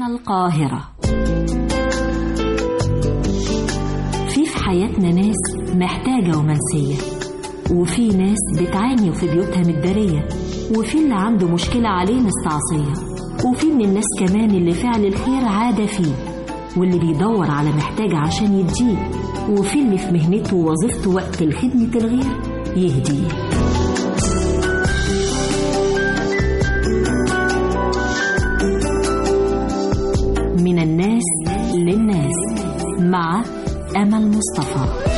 القاهرة في في حياتنا ناس محتاجة ومنسية وفي ناس بتعاني وفي بيوتها متدارية وفي اللي عنده مشكلة عليه مستعصية وفي من الناس كمان اللي فعل الخير عادة فيه واللي بيدور على محتاج عشان يديه وفي اللي في مهنته ووظيفته وقت الخدمة الغير يهديه من الناس للناس مع أمل مصطفى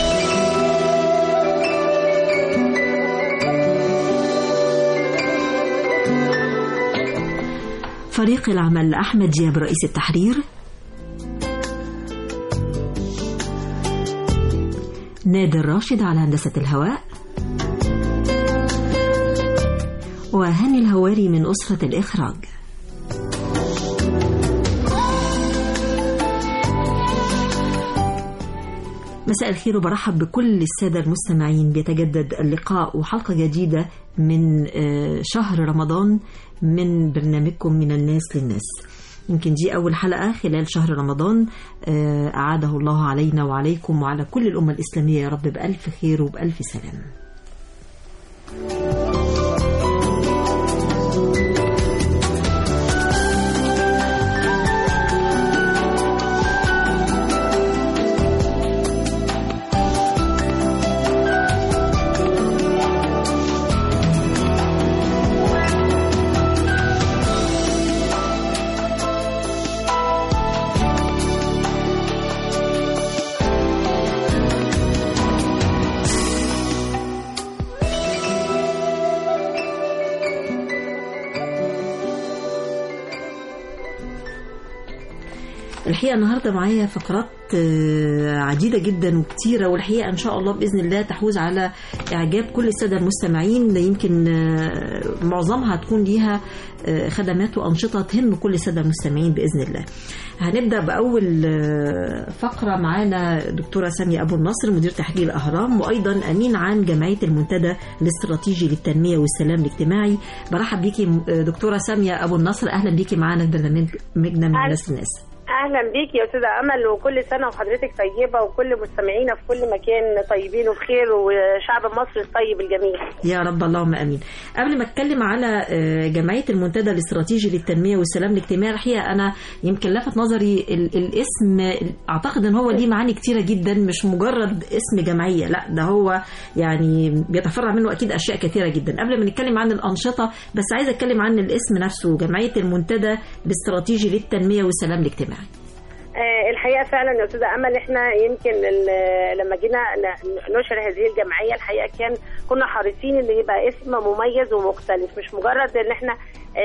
فريق العمل أحمد جياب رئيس التحرير نادر راشد على هندسة الهواء وهاني الهواري من أسرة الإخراج مساء الخير وبرحب بكل السادة المستمعين بيتجدد اللقاء وحلقة جديدة من شهر رمضان من برنامجكم من الناس للناس يمكن دي أول حلقة خلال شهر رمضان أعاده الله علينا وعليكم وعلى كل الأمة الإسلامية يا رب بألف خير وبألف سلام الحقيقة النهاردة معايا فقرات عديدة جدا وكتيرة والحقيقة إن شاء الله بإذن الله تحوز على إعجاب كل السادة المستمعين يمكن معظمها تكون ليها خدمات وأنشطة تهم كل السادة المستمعين بإذن الله هنبدأ بأول فقرة معانا دكتورة سامية أبو النصر مدير تحرير الأهرام وأيضا أمين عام جمعية المنتدى الاستراتيجي للتنمية والسلام الاجتماعي برحب بيكي دكتورة سامية أبو النصر أهلا بيكي معانا في برنامجنا من الناس للناس اهلا بيك يا استاذه امل وكل سنه وحضرتك طيبه وكل مستمعينا في كل مكان طيبين وبخير وشعب مصر الطيب الجميل يا رب اللهم امين قبل ما اتكلم على جمعيه المنتدى الاستراتيجي للتنميه والسلام الاجتماعي الحقيقه انا يمكن لفت نظري الاسم اعتقد ان هو ليه معاني كتيره جدا مش مجرد اسم جمعيه لا ده هو يعني بيتفرع منه اكيد اشياء كثيره جدا قبل ما نتكلم عن الانشطه بس عايزه اتكلم عن الاسم نفسه جمعيه المنتدى الاستراتيجي للتنميه والسلام الاجتماعي الحقيقه فعلا يا استاذه امل احنا يمكن لما جينا نشر هذه الجمعيه الحقيقه كان كنا حريصين ان يبقى اسم مميز ومختلف مش مجرد ان احنا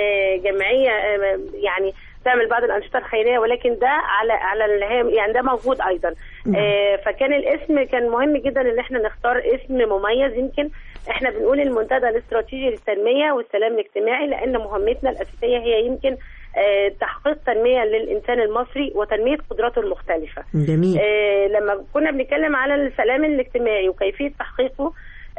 جمعيه يعني تعمل بعض الانشطه الخيريه ولكن ده على على يعني ده موجود ايضا فكان الاسم كان مهم جدا ان احنا نختار اسم مميز يمكن احنا بنقول المنتدى الاستراتيجي للتنميه والسلام الاجتماعي لان مهمتنا الاساسيه هي يمكن تحقيق تنميه للانسان المصري وتنميه قدراته المختلفه. جميل. آه لما كنا بنتكلم على السلام الاجتماعي وكيفيه تحقيقه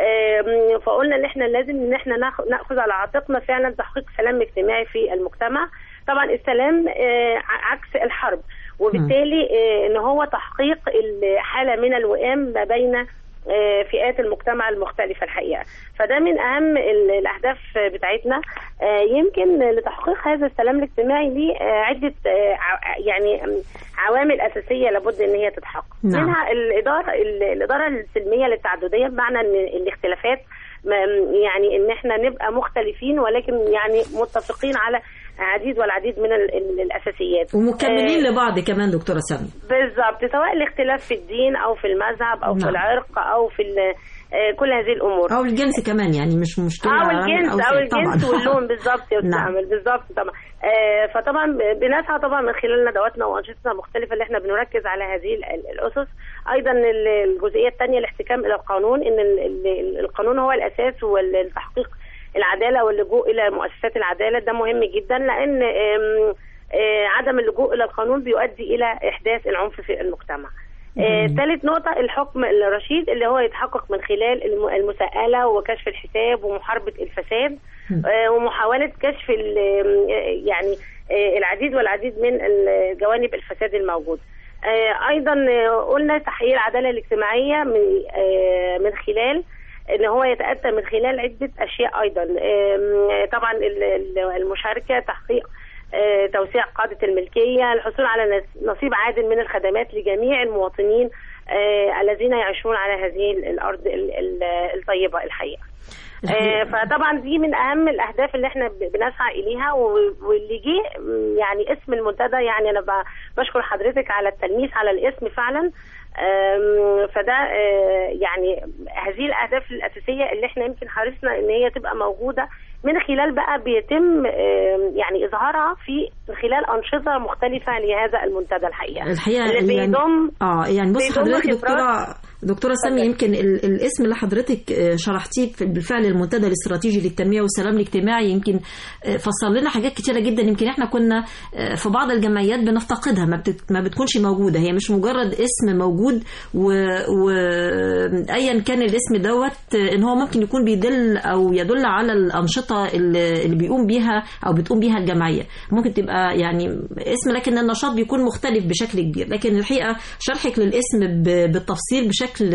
آه فقلنا ان احنا لازم ان احنا ناخذ على عاتقنا فعلا تحقيق سلام اجتماعي في المجتمع. طبعا السلام آه عكس الحرب وبالتالي ان هو تحقيق حاله من الوئام ما بين فئات المجتمع المختلفة الحقيقة فده من أهم الأهداف بتاعتنا يمكن لتحقيق هذا السلام الاجتماعي ليه عدة يعني عوامل أساسية لابد أن هي تتحقق نعم. منها الإدارة الإدارة السلمية للتعددية بمعنى أن الاختلافات يعني ان احنا نبقى مختلفين ولكن يعني متفقين على عديد والعديد من الاساسيات ومكملين آه لبعض كمان دكتوره سامي بالظبط سواء الاختلاف في الدين او في المذهب او نعم. في العرق او في آه كل هذه الامور او الجنس كمان يعني مش مشكله او الجنس او, أو الجنس واللون بالظبط يا نعم. بالظبط طبعا آه فطبعا بنسعى طبعا من خلال ندواتنا وانشطتنا المختلفه اللي احنا بنركز على هذه الاسس ايضا الجزئيه الثانيه الاحتكام الى القانون ان القانون هو الاساس والتحقيق العداله واللجوء الى مؤسسات العداله ده مهم جدا لان عدم اللجوء الى القانون بيؤدي الى احداث العنف في المجتمع. ثالث نقطة الحكم الرشيد اللي هو يتحقق من خلال المساءلة وكشف الحساب ومحاربة الفساد ومحاولة كشف يعني آه، العديد والعديد من الجوانب الفساد الموجود آه، ايضا آه، قلنا تحقيق العداله الاجتماعيه من آه، من خلال ان هو يتاتى من خلال عده اشياء ايضا آم، طبعا ال- ال- المشاركه تحقيق آه، توسيع قاعده الملكيه الحصول على نس- نصيب عادل من الخدمات لجميع المواطنين آه، الذين يعيشون على هذه ال- الارض ال- ال- الطيبه الحقيقه آه، فطبعا دي من اهم الاهداف اللي احنا ب- بنسعى اليها و- واللي جه م، يعني اسم المنتدى يعني انا ب- بشكر حضرتك على التلميس على الاسم فعلا آم، فده آه، يعني هذه الاهداف الاساسيه اللي احنا يمكن حرصنا ان هي تبقى موجوده من خلال بقى بيتم آم، يعني اظهارها في من خلال انشطه مختلفه لهذا المنتدى الحقيقه الحقيقه اللي يعني بيضم اه يعني بص بيضم حضرتك خبرات. دكتوره دكتوره سامي يمكن ال- الاسم اللي حضرتك آه، شرحتيه في- بالفعل المنتدى الاستراتيجي للتنميه والسلام الاجتماعي يمكن آه، فسر لنا حاجات كتيره جدا يمكن احنا كنا آه، في بعض الجمعيات بنفتقدها ما, بتت... ما بتكونش موجوده هي مش مجرد اسم موجود وايا كان الاسم دوت آه، ان هو ممكن يكون بيدل او يدل على الانشطه اللي اللي بيقوم بيها او بتقوم بيها الجمعيه ممكن تبقى يعني اسم لكن النشاط بيكون مختلف بشكل كبير لكن الحقيقه شرحك للاسم ب- بالتفصيل بشكل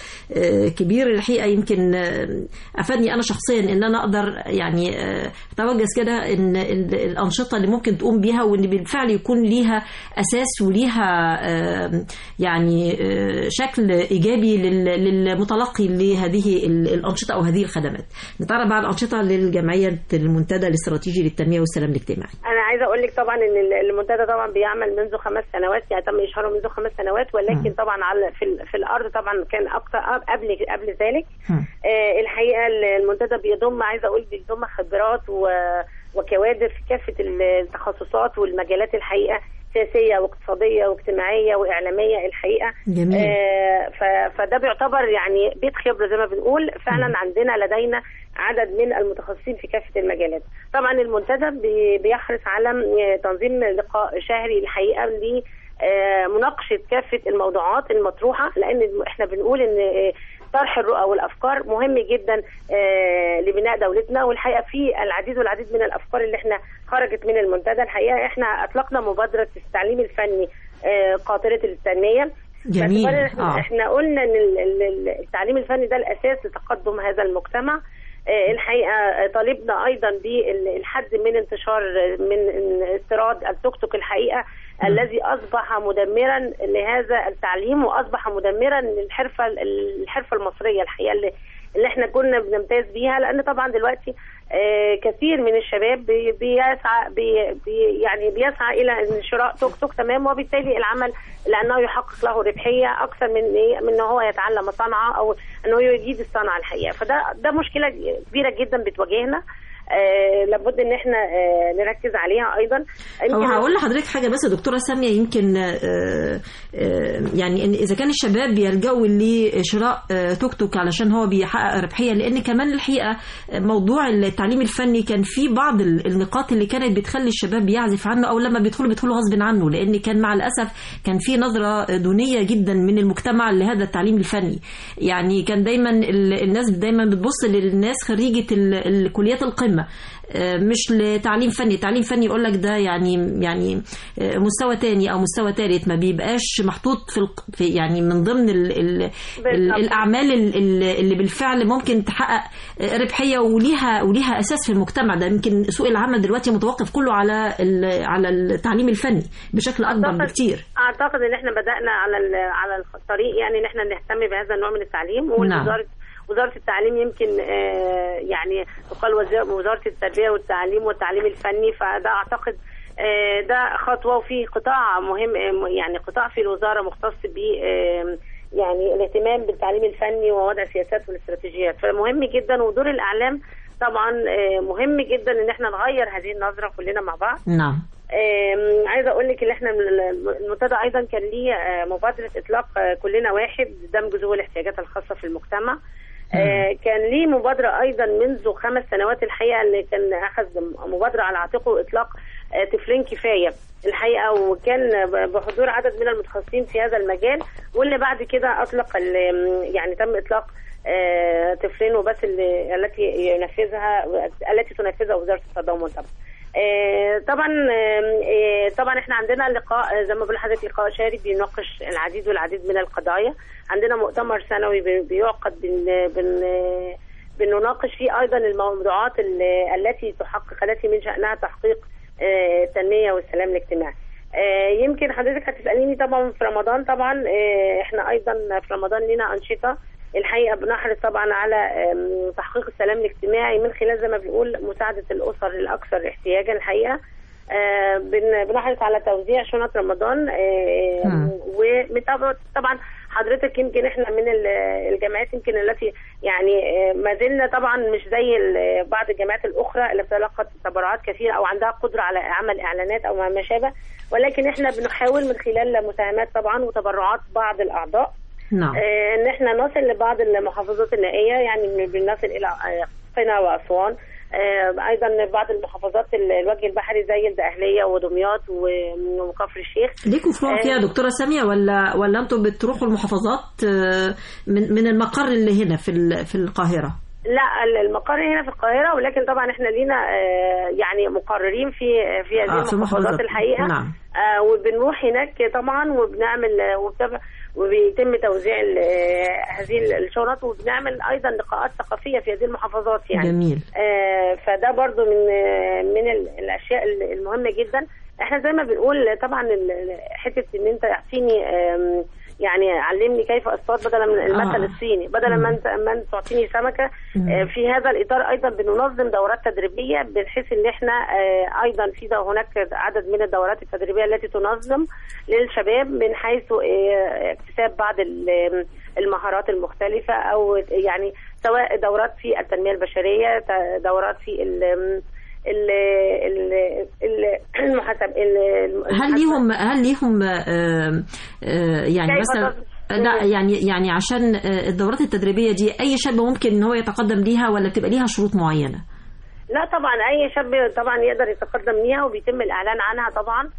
آه، كبير الحقيقه يمكن آه، افادني انا شخصيا ان انا اقدر يعني آه، اتوجس كده ان ال- الانشطه اللي ممكن تقوم بيها وان بالفعل يكون ليها اساس وليها آه، يعني آه، شكل ايجابي لل- للمتلقي لهذه ال- الانشطه او هذه الخدمات نتعرف بقى على الانشطه للجمعيه المنتدى الاستراتيجي للتنميه والسلام الاجتماعي انا عايزه اقول لك طبعا ان المنتدى طبعا بيعمل منذ خمس سنوات يعني تم اشهاره منذ خمس سنوات ولكن طبعا على في, ال- في الارض طبعا كان اكتر قبل قبل ذلك مم. آه الحقيقه المنتدى بيضم عايزه اقول بيضم خبرات و- وكوادر في كافه التخصصات والمجالات الحقيقه سياسيه واقتصاديه واجتماعيه واعلاميه الحقيقه جميل. آه ف- فده بيعتبر يعني بيت خبره زي ما بنقول فعلا عندنا لدينا عدد من المتخصصين في كافه المجالات طبعا المنتدى بي- بيحرص على آه، تنظيم لقاء شهري الحقيقه ل آه، مناقشه كافه الموضوعات المطروحه لان احنا بنقول ان آه، طرح الرؤى والافكار مهم جدا آه، لبناء دولتنا والحقيقه في العديد والعديد من الافكار اللي احنا خرجت من المنتدى الحقيقه احنا اطلقنا مبادره التعليم الفني آه، قاطره التنميه جميل. باعتبار إحنا- آه. احنا قلنا ان ال- ال- ال- التعليم الفني ده الاساس لتقدم هذا المجتمع آه، الحقيقه آه، طالبنا ايضا بالحد من انتشار آه، من استيراد التوك توك الحقيقه الذي اصبح مدمرا لهذا التعليم واصبح مدمرا للحرفه الحرفه المصريه الحقيقه اللي اللي احنا كنا بنمتاز بيها لان طبعا دلوقتي آه، كثير من الشباب بي- بيسعى بي بي يعني بيسعى الى ان شراء توك توك تمام وبالتالي العمل لانه يحقق له ربحيه اكثر من إيه؟ من ان هو يتعلم صنعه او انه يجيد الصنعه الحقيقه فده ده مشكله كبيره جدا بتواجهنا آه لابد ان احنا آه نركز عليها ايضا هو يمكن- هقول لحضرتك حاجه بس يا دكتوره ساميه يمكن آه، آه، يعني إن اذا كان الشباب بيلجأوا لشراء آه، توك توك علشان هو بيحقق ربحيه لان كمان الحقيقه موضوع التعليم الفني كان في بعض ال- النقاط اللي كانت بتخلي الشباب يعزف عنه او لما بيدخلوا بيدخلوا غصب عنه لان كان مع الاسف كان في نظره دونيه جدا من المجتمع لهذا التعليم الفني يعني كان دايما ال- الناس دايما بتبص للناس خريجه ال- الكليات القمه آه، مش لتعليم فني تعليم فني يقول لك ده يعني يعني آه، مستوى تاني او مستوى تالت ما بيبقاش محطوط في, الق- في يعني من ضمن ال ال ال بالظبط. الاعمال ال- ال- اللي بالفعل ممكن تحقق آه، ربحيه وليها وليها اساس في المجتمع ده يمكن سوق العمل دلوقتي متوقف كله على ال- على التعليم الفني بشكل اكبر أعتقد- بكتير اعتقد ان احنا بدانا على ال- على الطريق يعني ان احنا نهتم بهذا النوع من التعليم ووزاره وزاره التعليم يمكن آه، يعني تقال وزا- وزاره التربيه والتعليم والتعليم الفني فده اعتقد آه، ده خطوه وفي قطاع مهم آه، يعني قطاع في الوزاره مختص ب آه، يعني الاهتمام بالتعليم الفني ووضع السياسات والاستراتيجيات فمهم جدا ودور الاعلام طبعا آه، مهم جدا ان احنا نغير هذه النظره كلنا مع بعض نعم آم، عايزه اقول لك ان احنا من ال- المنتدى ايضا كان ليه آه، مبادره اطلاق آه، كلنا واحد دمج ذوي الاحتياجات الخاصه في المجتمع آه، كان ليه مبادره ايضا منذ خمس سنوات الحقيقه اللي كان اخذ مبادره على عاتقه اطلاق آه، طفلين كفايه الحقيقه وكان ب- بحضور عدد من المتخصصين في هذا المجال واللي بعد كده اطلق ال- يعني تم اطلاق آه، طفلين وبس اللي التي ينفذها التي تنفذها وزاره التضامن طبعا آه، طبعا آم، آه، طبعا احنا عندنا لقاء آه، زي ما بقول لحضرتك لقاء شهري بيناقش العديد والعديد من القضايا عندنا مؤتمر سنوي بي- بيعقد بن بن بنناقش فيه ايضا الموضوعات ال- التي تحقق التي من شانها تحقيق آه، التنميه والسلام الاجتماعي آه، يمكن حضرتك هتساليني طبعا في رمضان طبعا آه، احنا ايضا في رمضان لنا انشطه الحقيقه بنحرص طبعا على آم، تحقيق السلام الاجتماعي من خلال زي ما بنقول مساعده الاسر الاكثر احتياجا الحقيقه آه، بن- بنحرص على توزيع شنط رمضان آه، مم. وطبعا طبعا حضرتك يمكن احنا من ال- الجامعات يمكن التي يعني آه، ما زلنا طبعا مش زي ال- بعض الجامعات الاخرى اللي تلقت تبرعات كثيره او عندها قدره على عمل اعلانات او ما شابه ولكن احنا بنحاول من خلال مساهمات طبعا وتبرعات بعض الاعضاء نعم آه، ان احنا نصل لبعض المحافظات النائيه يعني بن- بنصل الى آه، قنا واسوان آه، ايضا بعض المحافظات ال- الوجه البحري زي الدقهليه ودمياط و- وكفر الشيخ ليكوا فروع آه. فيها دكتوره ساميه ولا ولا انتم بتروحوا المحافظات آه، من من المقر اللي هنا في ال- في القاهره لا ال- المقر هنا في القاهره ولكن طبعا احنا لينا آه، يعني مقررين في في هذه آه، في المحافظات المحافظات. الحقيقه نعم. آه، وبنروح هناك طبعا وبنعمل آه، وبتبع وبيتم توزيع ال- آه، هذه الشنط وبنعمل ايضا لقاءات ثقافيه في هذه المحافظات يعني جميل آه، فده برضو من آه، من ال- الاشياء ال- المهمه جدا احنا زي ما بنقول طبعا ال- ال- حته ان انت تعطيني آم، يعني علمني كيف اصطاد بدلا من المثل آه. الصيني بدلا مم. ما انت ما انت تعطيني سمكه مم. آه، في هذا الاطار ايضا بننظم دورات تدريبيه بحيث ان احنا آه، ايضا في ده هناك عدد من الدورات التدريبيه التي تنظم للشباب من حيث آه، اكتساب بعض ال- المهارات المختلفه او يعني سواء دورات في التنميه البشريه ت- دورات في ال ال ال ال- المحاسب ال- هل ليهم هل ليهم آه، آه، يعني كيف مثلا تص- لا يعني يعني عشان آه، الدورات التدريبيه دي اي شاب ممكن ان هو يتقدم ليها ولا بتبقى ليها شروط معينه لا طبعا اي شاب طبعا يقدر يتقدم ليها وبيتم الاعلان عنها طبعا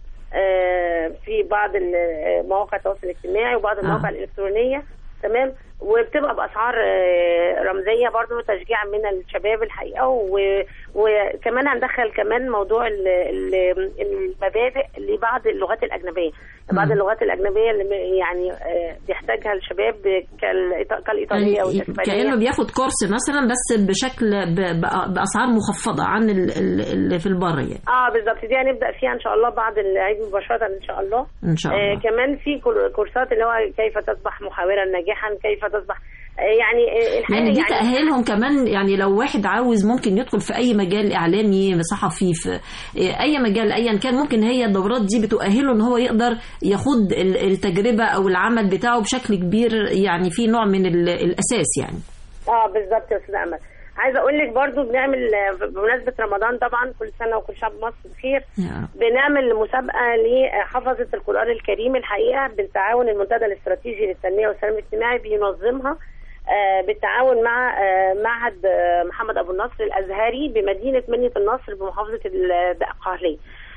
آه، في بعض ال- مواقع التواصل الاجتماعي وبعض المواقع آه. الالكترونيه تمام وبتبقى باسعار آه، رمزيه برضو تشجيعا من الشباب الحقيقه و- وكمان هندخل كمان موضوع ال- ال- المبادئ لبعض اللغات الاجنبيه بعض مم. اللغات الاجنبيه اللي م- يعني آه، بيحتاجها الشباب كالإيط- كالايطاليه يعني والاسبانيه كانه بياخد كورس مثلا بس بشكل ب- ب- باسعار مخفضه عن ال- ال- اللي في البر يعني اه بالظبط دي هنبدا فيها ان شاء الله بعد العيد مباشره ان شاء الله ان شاء آه الله كمان في كور- كورسات اللي هو كيف تصبح محاورا ناجحا كيف تصبح آه يعني آه الحقيقه يعني دي يعني تأهلهم كمان يعني لو واحد عاوز ممكن يدخل في أي مجال إعلامي صحفي في أي مجال أيا كان ممكن هي الدورات دي بتؤهله إن هو يقدر يخوض ال- التجربة أو العمل بتاعه بشكل كبير يعني في نوع من ال- الأساس يعني اه بالظبط يا استاذ امل عايزه اقول لك برضو بنعمل آه، بمناسبه رمضان طبعا كل سنه وكل شعب مصر بخير يا رب. بنعمل مسابقه لحفظه القران الكريم الحقيقه بالتعاون المنتدى الاستراتيجي للتنميه والسلام الاجتماعي بينظمها آه، بالتعاون مع آه، معهد آه، محمد ابو النصر الازهري بمدينه منيه النصر بمحافظه الدقهليه.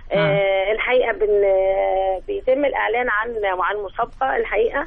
آه الحقيقه بن آه، بيتم الاعلان عن عن مسابقه الحقيقه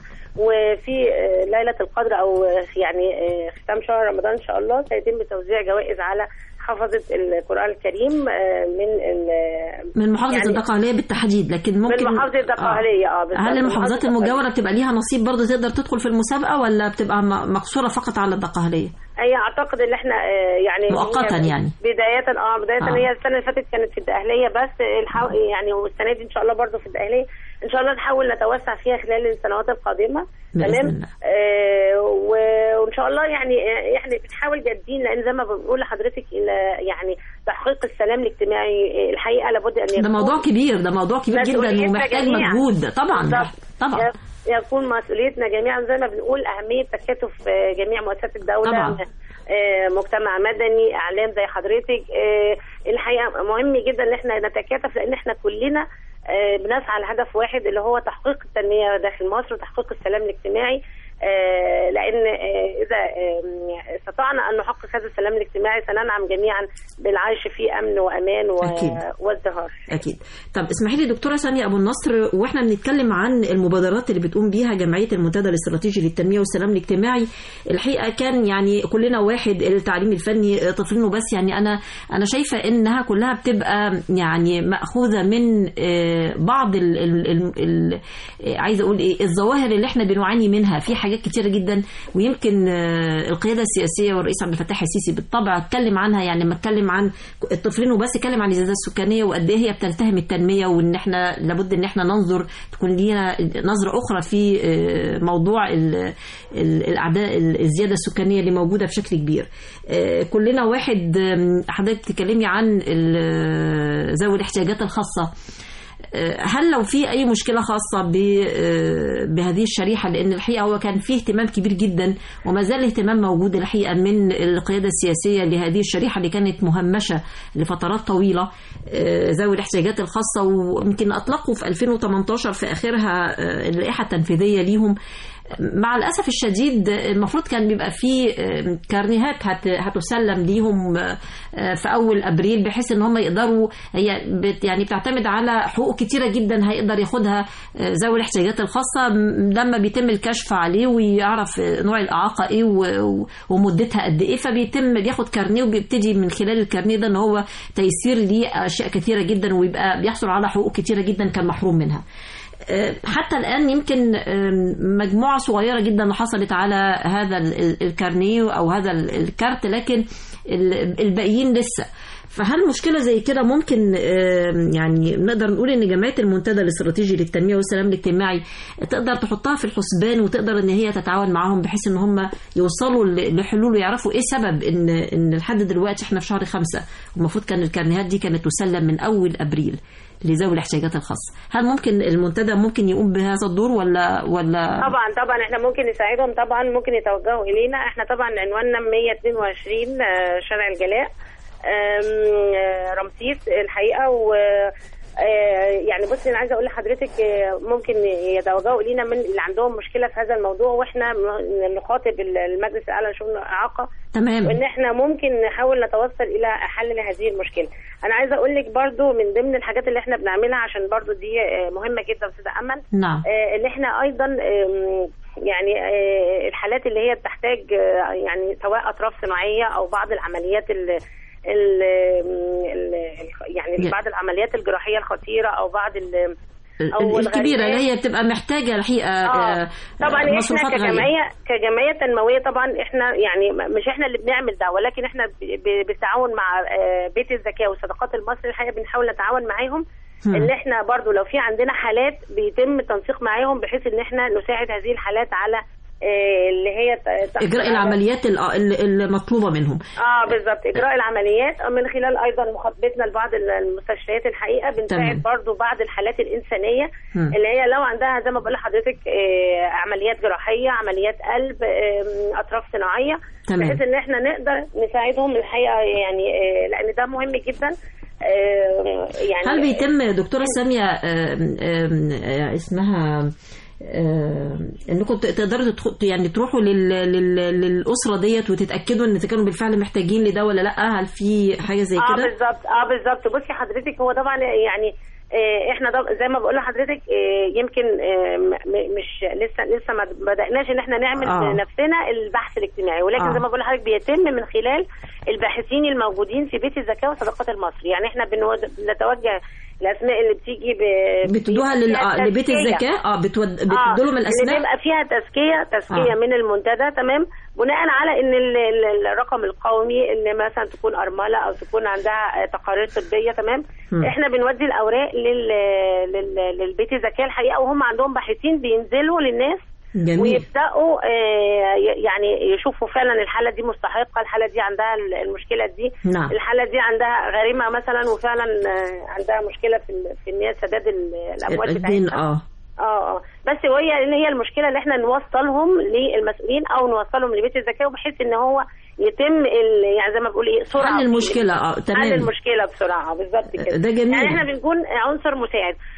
وفي آه، ليله القدر او آه، يعني آه، ختام شهر رمضان ان شاء الله سيتم توزيع جوائز على حفظه القران الكريم آه، من ال- من محافظة يعني الدقهلية بالتحديد لكن ممكن من محافظه الدقهليه اه بالظبط. هل المحافظات محافظة المجاورة بتبقى ليها نصيب برضه تقدر تدخل في المسابقة ولا بتبقى م- مقصورة فقط على الدقهلية؟ هي اعتقد ان احنا آه، يعني مؤقتاً هي يعني. بدايه اه بدايه آه. هي السنه اللي فاتت كانت في الدقهليه بس الحو... يعني والسنه دي ان شاء الله برضو في الدقهليه ان شاء الله نحاول نتوسع فيها خلال السنوات القادمه بإذن تمام الله. آه و- وان شاء الله يعني آه، احنا بنحاول جادين لان زي ما بنقول لحضرتك الى يعني تحقيق السلام الاجتماعي آه، الحقيقه لابد ان ده يكون موضوع كبير ده موضوع كبير جدا مسؤوليتنا ومحتاج جميعاً. مجهود طبعا بالظبط. طبعا يكون مسؤوليتنا جميعا زي ما بنقول أهمية تكاتف آه، جميع مؤسسات الدولة طبعاً. آه، مجتمع مدني إعلام زي حضرتك آه، الحقيقة مهم جدا إن احنا نتكاتف لأن احنا كلنا آه، بنسعى لهدف واحد اللي هو تحقيق التنمية داخل مصر وتحقيق السلام الاجتماعي آه، لان آه، اذا آه، استطعنا ان نحقق هذا السلام الاجتماعي سننعم جميعا بالعيش في امن وامان و- أكيد. وازدهار اكيد طب اسمحي لي دكتوره ساميه ابو النصر واحنا بنتكلم عن المبادرات اللي بتقوم بيها جمعيه المنتدى الاستراتيجي للتنميه والسلام الاجتماعي الحقيقه كان يعني كلنا واحد التعليم الفني طفلين وبس يعني انا انا شايفه انها كلها بتبقى يعني ماخوذه من آه، بعض ال ال ال ال آه، عايزه اقول ايه الظواهر اللي احنا بنعاني منها في حاجات كتيره جدا ويمكن آه، القياده السياسيه والرئيس عبد الفتاح السيسي بالطبع اتكلم عنها يعني لما اتكلم عن الطفلين وبس اتكلم عن الزياده السكانيه وقد ايه هي بتلتهم التنميه وان احنا لابد ان احنا ننظر تكون لينا نظره اخرى في آه، موضوع ال- ال- الاعداء الزياده السكانيه اللي موجوده بشكل كبير آه، كلنا واحد آم، حضرتك تتكلمي عن ال- ذوي الاحتياجات الخاصه هل لو في اي مشكله خاصه ب- بهذه الشريحه لان الحقيقه هو كان فيه اهتمام كبير جدا وما زال الاهتمام موجود الحقيقه من القياده السياسيه لهذه الشريحه اللي كانت مهمشه لفترات طويله آه، ذوي الاحتياجات الخاصه ويمكن اطلقوا في 2018 في اخرها آه، اللائحه التنفيذيه ليهم مع الاسف الشديد المفروض كان بيبقى في آه، كارنيهات هت- هتسلم ليهم آه، في اول ابريل بحيث ان هم يقدروا هي بت يعني بتعتمد على حقوق كتيره جدا هيقدر ياخدها آه، ذوي الاحتياجات الخاصه م- لما بيتم الكشف عليه ويعرف آه، نوع الاعاقه ايه و- و- ومدتها قد ايه فبيتم بياخد كارنيه وبيبتدي من خلال الكارنيه ده ان هو تيسير ليه اشياء كثيره جدا ويبقى بيحصل على حقوق كتيره جدا كان محروم منها. آه، حتى الآن يمكن آم، مجموعة صغيرة جدا حصلت على هذا ال- ال- الكارنيه أو هذا ال- الكارت لكن ال- الباقيين لسه فهل مشكلة زي كده ممكن آم، يعني نقدر نقول إن جمعية المنتدى الاستراتيجي للتنمية والسلام الاجتماعي تقدر تحطها في الحسبان وتقدر إن هي تتعاون معاهم بحيث إن هم يوصلوا ل- لحلول ويعرفوا إيه سبب إن إن لحد دلوقتي إحنا في شهر خمسة والمفروض كان الكارنيهات دي كانت تسلم من أول أبريل لذوي الاحتياجات الخاصة هل ممكن المنتدى ممكن يقوم بهذا الدور ولا ولا طبعا طبعا احنا ممكن نساعدهم طبعا ممكن يتوجهوا الينا احنا طبعا عنواننا 122 آه، شارع الجلاء آم، آه، رمسيس الحقيقه و آه، يعني بصي انا عايزه اقول لحضرتك آه، ممكن يتوجهوا الينا من اللي عندهم مشكله في هذا الموضوع واحنا م- نخاطب المجلس الاعلى لشؤون الاعاقه تمام وان احنا ممكن نحاول نتوصل الى حل لهذه المشكله انا عايزه اقول لك برضو من ضمن الحاجات اللي احنا بنعملها عشان برضو دي آه، مهمه جدا استاذه امل نعم آه، ان احنا ايضا آم، يعني آه، الحالات اللي هي بتحتاج آه، يعني سواء اطراف صناعيه او بعض العمليات ال ال ال- يعني بعض العمليات الجراحيه الخطيره او بعض ال أو الكبيرة الغريبات. اللي هي بتبقى محتاجة الحقيقة اه آه، طبعا احنا مصروفات غالية كجمعيه كجمعيه تنمويه طبعا احنا يعني م- مش احنا اللي بنعمل ده ولكن احنا ب- ب- بالتعاون مع آه، بيت الزكاه والصدقات المصري الحقيقه بنحاول نتعاون معاهم هم. ان احنا برضو لو في عندنا حالات بيتم التنسيق معاهم بحيث ان احنا نساعد هذه الحالات على آه، اللي هي ت- تحصل إجراء على- العمليات ال- ال- المطلوبة منهم اه بالظبط اجراء العمليات من خلال ايضا مخاطبتنا لبعض المستشفيات الحقيقه تمام. بنساعد برضو بعض الحالات الانسانيه هم. اللي هي لو عندها زي ما بقول لحضرتك آه، عمليات جراحيه عمليات قلب آم، اطراف صناعيه تمام. بحيث ان احنا نقدر نساعدهم الحقيقه يعني آه، لان ده مهم جدا آه، يعني هل بيتم دكتورة سامية آم، آم، آه، اسمها آم، انكم ت- تقدروا تدخل- يعني تروحوا لل... لل... للاسره ديت وتتاكدوا ان اذا كانوا بالفعل محتاجين لده ولا لا هل في حاجه زي اه كده؟ بالظبط اه بالظبط بصي حضرتك هو طبعا يعني آه، احنا طب زي ما بقول لحضرتك آه، يمكن آه، م- م- مش لسه لسه ما بدأناش ان احنا نعمل آه. نفسنا البحث الاجتماعي ولكن آه. زي ما بقول لحضرتك بيتم من خلال الباحثين الموجودين في بيت الزكاه وصدقات المصري يعني احنا بنود- بنتوجه الاسماء اللي بتيجي ب... بتدوها لل... فيها آه، لبيت تزكية. الزكاه اه بتود... آه، بتدوا لهم اللي الاسماء بيبقى فيها تزكيه تزكيه آه. من المنتدى تمام بناء على ان ال- ال- الرقم القومي ان مثلا تكون ارمله او تكون عندها تقارير طبيه تمام مم. احنا بنودي الاوراق لل... لل... للبيت الزكاه الحقيقه وهم عندهم باحثين بينزلوا للناس جميل ويبداوا آه، ي- يعني يشوفوا فعلا الحاله دي مستحقه الحاله دي عندها ال- المشكله دي نعم الحاله دي عندها غريمه مثلا وفعلا آه، عندها مشكله في ال- في ان هي سداد ال- الاموال الدين بتاعتها اه اه اه بس وهي اللي هي المشكله اللي احنا نوصلهم للمسؤولين او نوصلهم لبيت الزكاه بحيث ان هو يتم ال- يعني زي ما بقول ايه سرعه حل في- المشكله اه حل تمام المشكله بسرعه بالظبط كده ده جميل. يعني احنا بنكون عنصر مساعد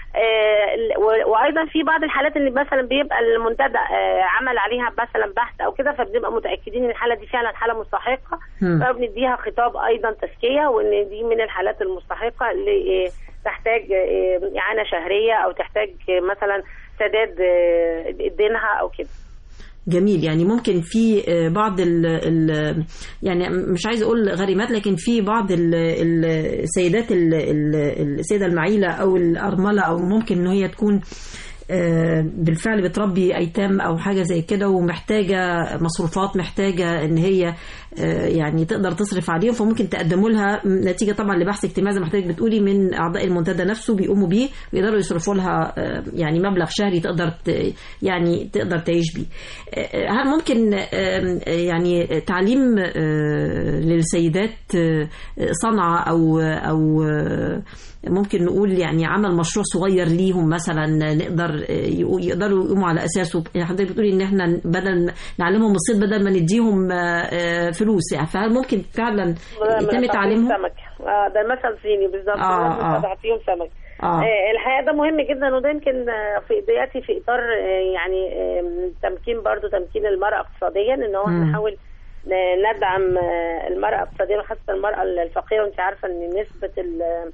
آه، و- وايضا في بعض الحالات اللي مثلا بيبقى المنتدى آه، عمل عليها مثلا بحث او كده فبنبقى متاكدين ان الحاله دي فعلا حاله مستحقه مم. فبنديها خطاب ايضا تزكيه وان دي من الحالات المستحقه اللي آه، تحتاج آه، اعانه شهريه او تحتاج آه، مثلا سداد آه، دينها او كده جميل يعني ممكن في آه، بعض ال ال يعني مش عايز اقول غريمات لكن في بعض ال- ال- السيدات ال- ال- السيده المعيله او الارمله او ممكن ان هي تكون آه، بالفعل بتربي ايتام او حاجه زي كده ومحتاجه مصروفات محتاجه ان هي آه، يعني تقدر تصرف عليهم فممكن تقدموا لها نتيجه طبعا لبحث اجتماعي زي ما حضرتك بتقولي من اعضاء المنتدى نفسه بيقوموا بيه ويقدروا يصرفوا لها آه، يعني مبلغ شهري تقدر ت- يعني تقدر تعيش بيه. آه، هل ممكن آه، يعني تعليم آه، للسيدات آه، صنعه او او آه، ممكن نقول يعني عمل مشروع صغير ليهم مثلا نقدر آه، يقدروا يقوموا على اساسه يعني حضرتك بتقولي ان احنا بدل نعلمهم الصيد بدل ما نديهم آه، آه، فلوس يعني فهل ممكن فعلا يتم تعليمهم؟ سمك اه ده المثل صيني بالظبط آه، آه. تعطيهم سمك اه آه، الحقيقه ده مهم جدا وده يمكن آه، في بياتي في اطار آه، يعني آه، تمكين برضو تمكين المراه اقتصاديا ان هو مم. نحاول ن- ندعم آه، المراه اقتصاديا وخاصه المراه الفقيره وانت عارفه ان نسبه ال-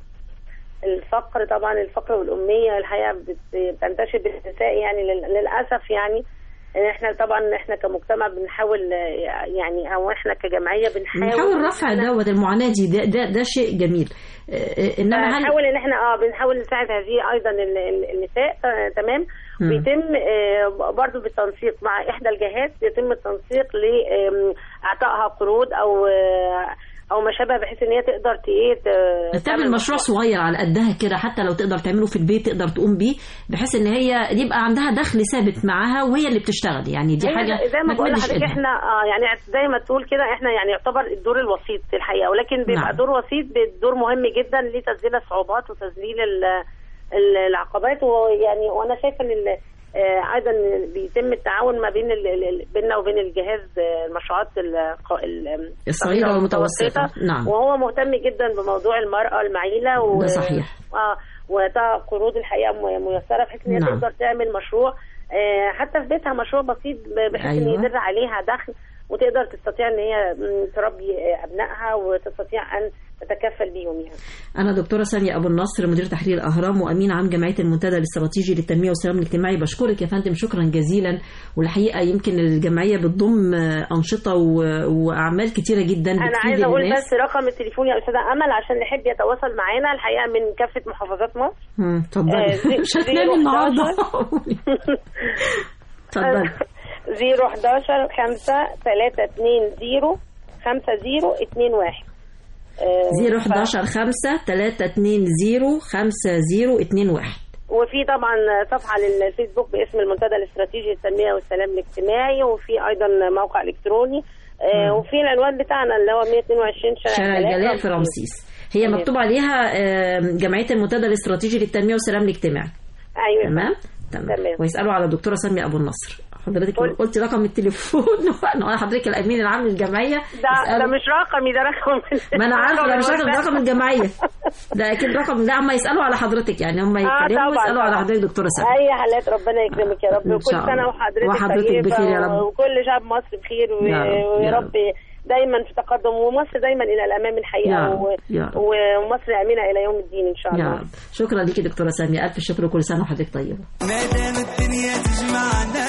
الفقر طبعا الفقر والاميه الحقيقه بت- بتنتشر بالنساء يعني لل- للاسف يعني إن احنا طبعا احنا كمجتمع بنحاول آه، يعني او احنا كجمعيه بنحاول بنحاول رفع دوت المعاناه دي ده, ده ده شيء جميل آه، آه، انما هل بنحاول ان احنا اه بنحاول نساعد هذه ايضا ال- ال- النساء آه، تمام مم. بيتم آه، برضو بالتنسيق مع احدى الجهات يتم التنسيق لاعطائها قروض او آه، او ما شابه بحيث ان هي تقدر ت- ايه ت- تعمل مشروع صغير على قدها كده حتى لو تقدر تعمله في البيت تقدر تقوم بيه بحيث ان هي يبقى عندها دخل ثابت معاها وهي اللي بتشتغل يعني دي هي حاجه زي ما بقول تمدش لحضرتك إيدها. احنا اه يعني زي ما تقول كده احنا يعني يعتبر الدور الوسيط في الحقيقه ولكن بيبقى نعم. دور وسيط دور مهم جدا لتسجيل الصعوبات وتسجيل ال- ال- العقبات ويعني وانا شايفه ان ال- آه، ايضا بيتم التعاون ما بين ال- ال- ال- بيننا وبين الجهاز آه، المشروعات الق- ال- الصغيرة والمتوسطة. نعم. وهو مهتم جدا بموضوع المراه المعيله و... ده صحيح. اه وده قروض الحقيقه م- ميسره بحيث ان هي نعم. تقدر تعمل مشروع آه، حتى في بيتها مشروع بسيط بحيث ان أيوة. يدر عليها دخل وتقدر تستطيع ان هي م، تربي آه، ابنائها وتستطيع ان تتكفل بيهم يعني أنا دكتورة سامية أبو النصر مدير تحرير الأهرام وأمين عام جمعية المنتدى الاستراتيجي للتنمية والسلام الاجتماعي بشكرك يا فندم شكرا جزيلا والحقيقة يمكن الجمعية بتضم آه، أنشطة و- وأعمال كتيرة جدا انا بتفيد عايزه اقول الناس بس رقم التليفون يا استاذه امل عشان اللي يحب يتواصل معانا الحقيقه من كافه محافظات مصر مم، آه، اتفضلي زي- مش هتنامي زيرو النهارده 11. اتفضلي 011 5 3 2 0 5 0 2 1 011 5 3 2 0 5 0 2 1 وفي طبعا صفحه للفيسبوك باسم المنتدى الاستراتيجي للتنميه والسلام الاجتماعي وفي ايضا موقع الكتروني آه، وفي العنوان بتاعنا اللي هو 122 شارع, شارع الجلاء الجلاء في رمسيس هي تمام. مكتوب عليها آه، جمعية المنتدى الاستراتيجي للتنمية والسلام الاجتماعي ايوه تمام تمام تمام. ويسالوا على الدكتوره ساميه ابو النصر حضرتك قول. لو قلتي رقم التليفون انا حضرتك الامين العام للجمعيه ده يسألوا- ده مش رقمي ده رقم ما انا عارفه ده مش رقم ده. ده رقم الجمعيه ده اكيد رقم لا هم يسالوا على حضرتك يعني هم يتكلموا طبعاً، ويسالوا على طبعاً. حضرتك دكتوره ساميه اي حالات ربنا يكرمك يا رب إن وكل شاء الله. سنه وحضرتك وحضرتك طيبة بخير يا رب. وكل شعب مصر بخير و- يا رب، ويا يا رب دايما في تقدم ومصر دايما الى الامام الحقيقه يا رب، و- يا رب. ومصر امنه الى يوم الدين ان شاء يا الله رب شكرا ليكي دكتوره ساميه الف شكر وكل سنه وحضرتك طيبه ما دام الدنيا تجمعنا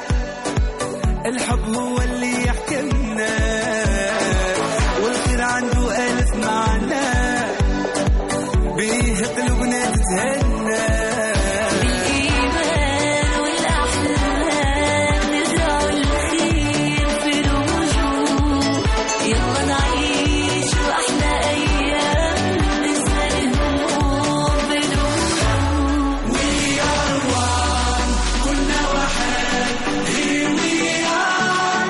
الحب هو اللي يحكمنا والخير عنده ألف معنى بيه قلوبنا تتهنى بالإيمان والأحلام نزرع الخير في الوجود يلا نعيش أحلى أيام ننسى الهموم بالوجود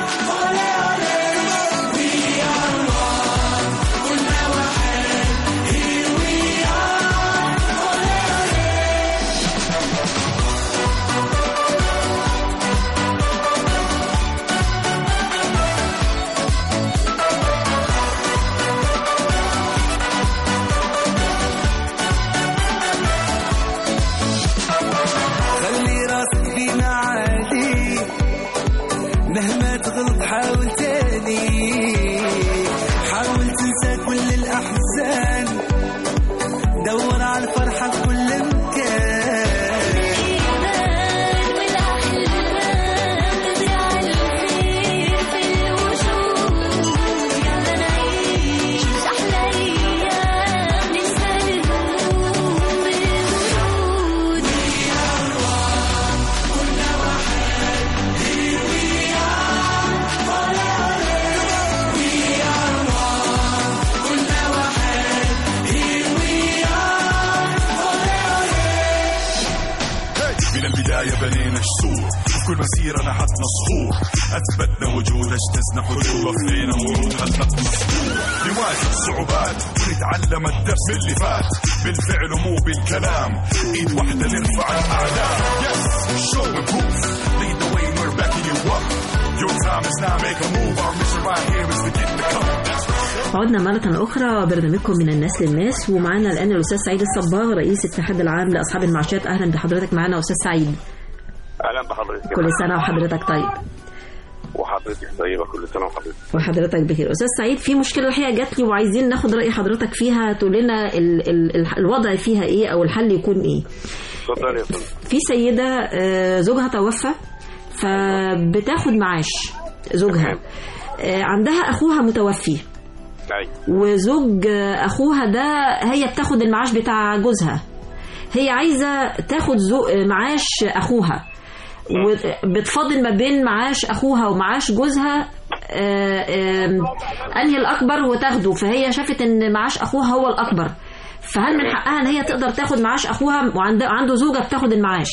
من البداية بنينا السور في كل مسيرة نحتنا صخور أثبتنا وجود اجتزنا حدود وفينا ورود خلق مصبور نواجه الصعوبات ونتعلم الدرس من اللي فات بالفعل ومو بالكلام ايد واحدة نرفع الأعلام Yes, show and proof Lead the way, we're backing you up Your time is now, make a move Our mission right here is to get the cup That's عدنا مرة أخرى برنامجكم من الناس للناس ومعانا الآن الأستاذ سعيد الصباغ رئيس الاتحاد العام لأصحاب المعاشات أهلا بحضرتك معانا أستاذ سعيد اهلا بحضرتك كل سنة وحضرتك طيب وحضرتك طيبه كل سنه وحضرتك وحضرتك بخير أستاذ سعيد في مشكلة الحقيقة جات لي وعايزين ناخد رأي حضرتك فيها تقول لنا ال ال ال الوضع فيها إيه أو الحل يكون إيه اتفضل يا فندم في سيدة آه، زوجها توفى فبتاخد معاش زوجها آه، عندها أخوها متوفي ايوه وزوج اخوها ده هي بتاخد المعاش بتاع جوزها هي عايزه تاخد زو معاش اخوها وبتفاضل ما بين معاش اخوها ومعاش جوزها آه، آم، انهي الاكبر وتاخده فهي شافت ان معاش اخوها هو الاكبر فهل من حقها ان هي تقدر تاخد معاش اخوها وعنده عنده زوجه بتاخد المعاش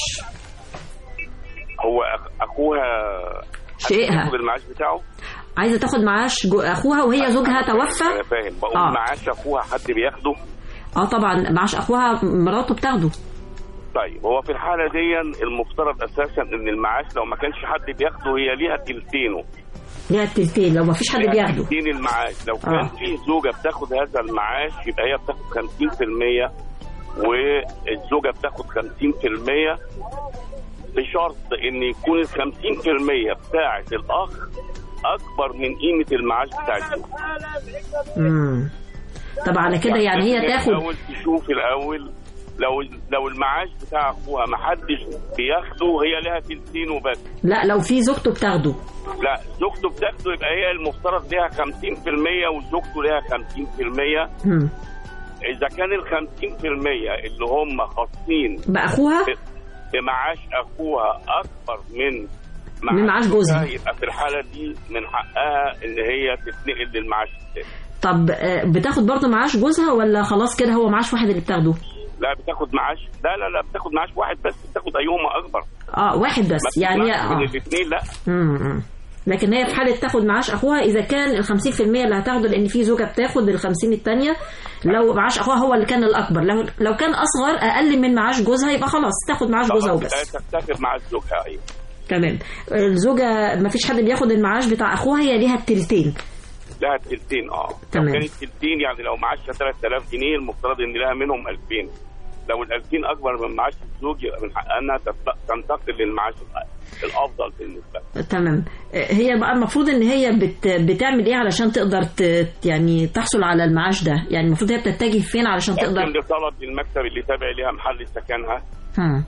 هو أخ- اخوها شقيقها ياخد المعاش بتاعه عايزه تاخد معاش جو- اخوها وهي زوجها انا توفى فاهم بقول آه. معاش اخوها حد بياخده اه طبعا معاش اخوها مراته بتاخده طيب هو في الحاله دي المفترض اساسا ان المعاش لو ما كانش حد بياخده هي ليها تلتينه ليها التلتين لو ما فيش حد ليها بياخده تلتين المعاش لو كان آه. في زوجه بتاخد هذا المعاش يبقى هي بتاخد 50% والزوجه بتاخد 50% بشرط ان يكون ال 50% بتاعه الاخ اكبر من قيمه المعاش بتاع الزوج امم طب على كده يعني هي تاخد الاول تشوف الاول لو لو المعاش بتاع اخوها ما حدش بياخده هي لها تلتين وبس لا لو في زوجته بتاخده لا زوجته بتاخده يبقى هي المفترض ليها 50% وزوجته ليها 50% امم اذا كان ال 50% اللي هم خاصين باخوها بمعاش اخوها اكبر من من معاش جوزها. يبقى في الحاله دي من حقها ان هي تتنقل للمعاش التاني طب آه، بتاخد برضه معاش جوزها ولا خلاص كده هو معاش واحد اللي بتاخده لا بتاخد معاش لا لا لا بتاخد معاش واحد بس بتاخد ايهما اكبر اه واحد بس ما يعني بتطلعش من اه الاثنين لا امم لكن هي في حالة تاخد معاش أخوها إذا كان ال 50% اللي هتاخده لأن في زوجة بتاخد ال 50 التانية لو معاش أخوها هو اللي كان الأكبر لو لو كان أصغر أقل من معاش جوزها يبقى خلاص تاخد معاش جوزها خلاص وبس يبقى تفتكر مع زوجها ايوه تمام الزوجة ما فيش حد بياخد المعاش بتاع أخوها هي ليها التلتين لها التلتين اه تمام. لو كانت تلتين يعني لو معاشها 3000 جنيه المفترض ان لها منهم 2000 لو ال 2000 اكبر من معاش الزوج يبقى من حقها انها تت- تنتقل للمعاش الأ- الافضل بالنسبه لها تمام هي بقى المفروض ان هي بت بتعمل ايه علشان تقدر ت يعني تحصل على المعاش ده يعني المفروض هي بتتجه فين علشان تقدم تقدر لطلب للمكتب اللي تابع لها محل سكنها ها.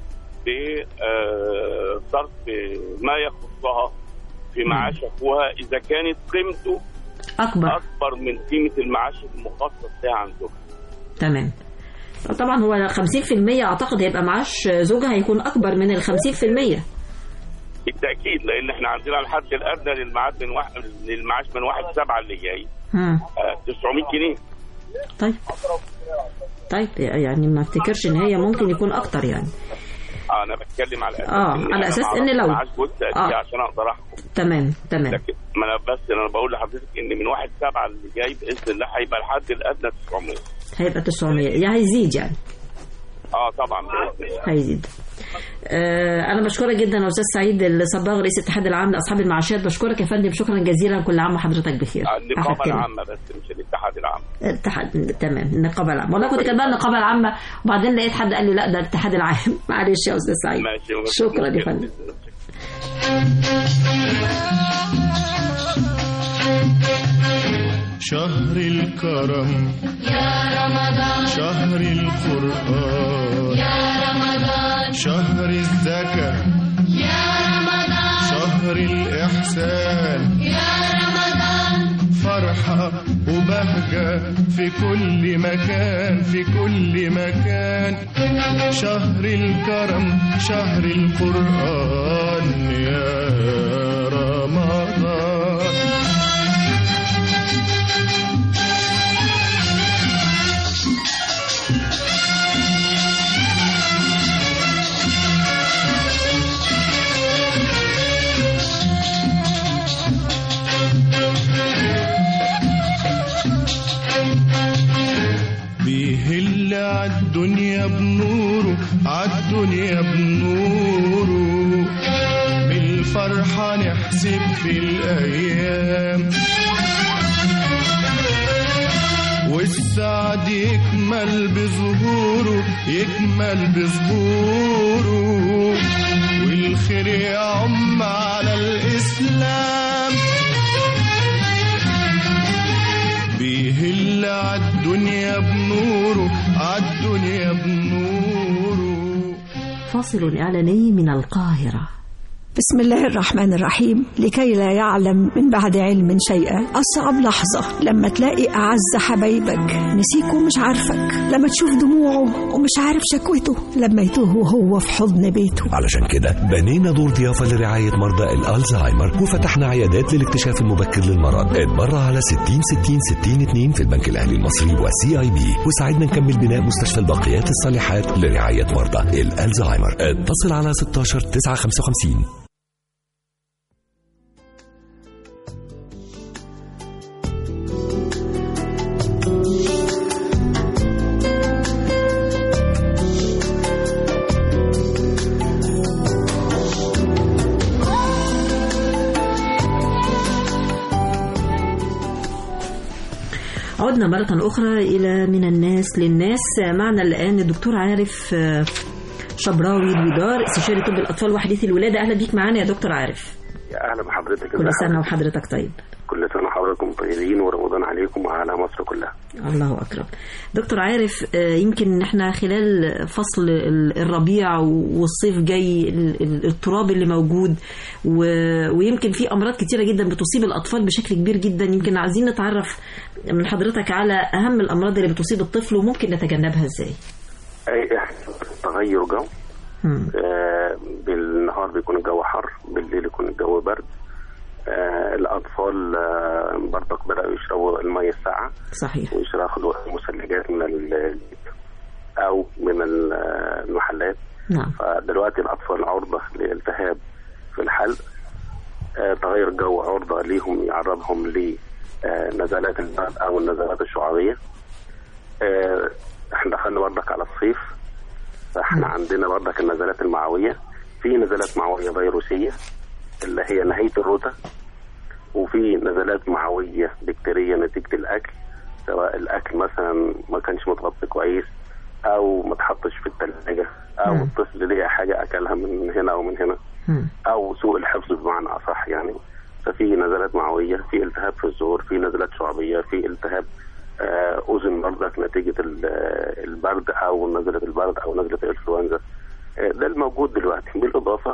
بصرف ما يخصها في معاش اخوها اذا كانت قيمته اكبر اكبر من قيمه المعاش المخصص لها عن زوجها تمام طبعا هو 50% اعتقد هيبقى معاش زوجها هيكون اكبر من ال 50% بالتاكيد لان احنا عندنا الحد الادنى للمعاش من واحد للمعاش من واحد سبعه اللي جاي ها. آه، 900 جنيه طيب طيب يعني ما افتكرش ان هي ممكن يكون اكتر يعني آه، انا بتكلم على اساس آه، إن على أنا أساس ما إن أعرفش لو- معاش جوزها قد آه. إيه عشان اقدر احكم تمام تمام لكن ما انا بس انا بقول لحضرتك ان من واحد سبعه اللي جاي باذن الله هيبقى الحد الادنى 900 هيبقى 900 يعني هيزيد يعني اه طبعا باذن الله هيزيد آه انا بشكرك جدا يا استاذ سعيد الصباغ رئيس الاتحاد العام لاصحاب المعاشات بشكرك يا فندم شكرا جزيلا كل عام وحضرتك بخير النقابه أحد كلمة. العامه بس مش الاتحاد العام الاتحاد تمام النقابه العامه والله كنت كاتبه النقابه العامه وبعدين لقيت حد قال لي لا ده الاتحاد العام معلش يا استاذ سعيد ماشي شكرا يا فندم شهر الكرم يا رمضان شهر القرآن يا رمضان شهر الزكاة يا رمضان شهر الإحسان يا رمضان فرحة وبهجة في كل مكان في كل مكان شهر الكرم شهر القرآن يا رمضان عالدنيا بنوره بالفرحة نحسب في الأيام والسعد يكمل بظهوره يكمل بظهوره والخير يعم على الإسلام بيهل عالدنيا بنوره عالدنيا بنوره فاصل إعلاني من القاهرة بسم الله الرحمن الرحيم لكي لا يعلم من بعد علم شيئا أصعب لحظة لما تلاقي أعز حبايبك نسيك ومش عارفك لما تشوف دموعه ومش عارف شكوته لما يتوه وهو في حضن بيته علشان كده بنينا دور ضيافة لرعاية مرضى الألزهايمر وفتحنا عيادات للاكتشاف المبكر للمرض اتبرع على 60 60 60 2 في البنك الأهلي المصري وسي اي بي وساعدنا نكمل بناء مستشفى الباقيات الصالحات لرعاية مرضى الألزهايمر اتصل على 16 955 عدنا مرة أخرى إلى من الناس للناس معنا الآن الدكتور عارف آه، شبراوي الودار استشاري طب الأطفال وحديث الولادة أهلا بيك معانا يا دكتور عارف يا اهلا بحضرتك كل سنة وحضرتك طيب كل سنه وحضراتكم طيبين ورمضان عليكم وعلى مصر كلها الله أكرم دكتور عارف آه، يمكن احنا خلال فصل ال- الربيع والصيف جاي ال- ال- التراب اللي موجود و- ويمكن في أمراض كتيرة جدا بتصيب الأطفال بشكل كبير جدا يمكن عايزين نتعرف من حضرتك على أهم الأمراض اللي بتصيب الطفل وممكن نتجنبها إزاي أي تغير جو مم. آه بالنهار بيكون الجو حر بالليل يكون الجو برد آه الاطفال آه برضك بداوا يشربوا الميه الساقعه صحيح وياخدوا مثلجات من البيت او من ال- المحلات نعم فدلوقتي الاطفال عرضه لالتهاب في الحلق آه، تغير الجو عرضه ليهم يعرضهم لنزلات البرد او النزلات الشعابيه آه، احنا دخلنا بردك على الصيف فاحنا عندنا بردك النزلات المعويه في نزلات معويه فيروسيه اللي هي نهايه الرطة وفي نزلات معويه بكتيريه نتيجه الاكل سواء الاكل مثلا ما كانش متغطي كويس او ما اتحطش في الثلاجه او مم. الطفل لقى حاجه اكلها من هنا او من هنا مم. او سوء الحفظ بمعنى اصح يعني ففي نزلات معويه في التهاب في الزور في نزلات شعبيه في التهاب آه، اذن برضك نتيجه ال- آه، البرد او نزله البرد او نزله الانفلونزا آه، ده الموجود دلوقتي بالاضافه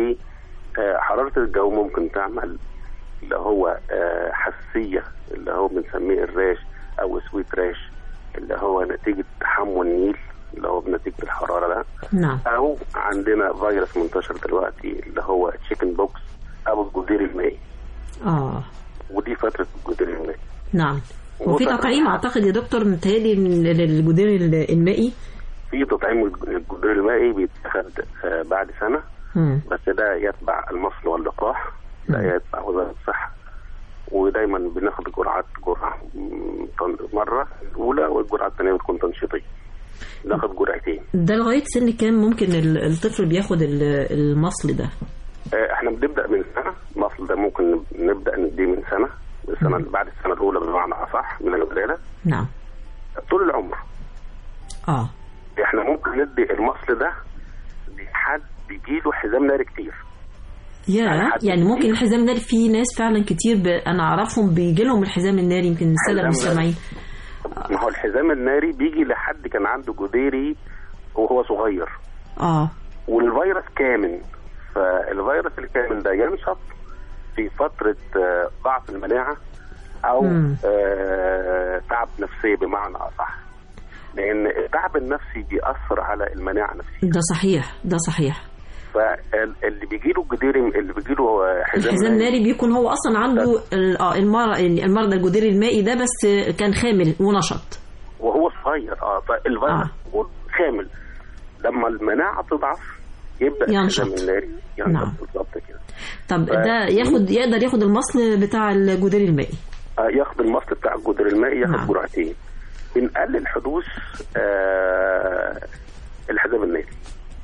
لحراره الجو ممكن تعمل اللي هو آه، حساسيه اللي هو بنسميه الراش او سويت راش اللي هو نتيجه تحمل النيل اللي هو بنتيجه الحراره ده نعم او عندنا فيروس منتشر دلوقتي اللي هو تشيكن بوكس او الجدير المائي اه ودي فتره الجدير المائي نعم وفي وفترة تطعيم الحرب. اعتقد يا دكتور متهيألي من للجدير المائي في تطعيم الجدير المائي بيتاخد آه، بعد سنه مم. بس ده يتبع المصل واللقاح لا يتبع وزاره الصحه ودايما بناخد جرعات جرعه م- طن- مره الاولى والجرعه الثانيه بتكون تنشيطيه ناخد جرعتين ده لغاية سن كام ممكن ال- الطفل بياخد ال- المصل ده آه، احنا بنبدا من سنه المصل ده ممكن نبدا نديه من سنه السنه اللي بعد السنه الاولى بمعنى اصح من الولاده نعم طول العمر اه احنا ممكن ندي المصل ده لحد بيجيله حزام ناري كتير يا يعني حد يعني ممكن كتير. الحزام الناري في ناس فعلا كتير ب... انا اعرفهم بيجي لهم الحزام الناري يمكن الساده حزام المستمعين ما هو الحزام الناري بيجي لحد كان عنده جديري وهو صغير اه والفيروس كامن فالفيروس الكامن ده ينشط في فترة آه، ضعف المناعة أو مم. آه، تعب نفسي بمعنى أصح لأن التعب النفسي بيأثر على المناعة النفسية ده صحيح ده صحيح فاللي بيجي له جديري اللي بيجي له حزام الحزام الناري بيكون هو اصلا عنده ال- اه المرض المرض الجدير المائي ده بس كان خامل ونشط وهو صغير اه فالفيروس آه. آه. كامل لما المناعة تضعف يبدأ ينشط. الحزام الناري ينشط نعم. بالظبط كده طب ده ياخد يقدر ياخد المصل بتاع الجدير المائي آه، ياخد المصل بتاع الجدر المائي ياخد نعم. جرعتين بنقلل حدوث آه الحزام الناري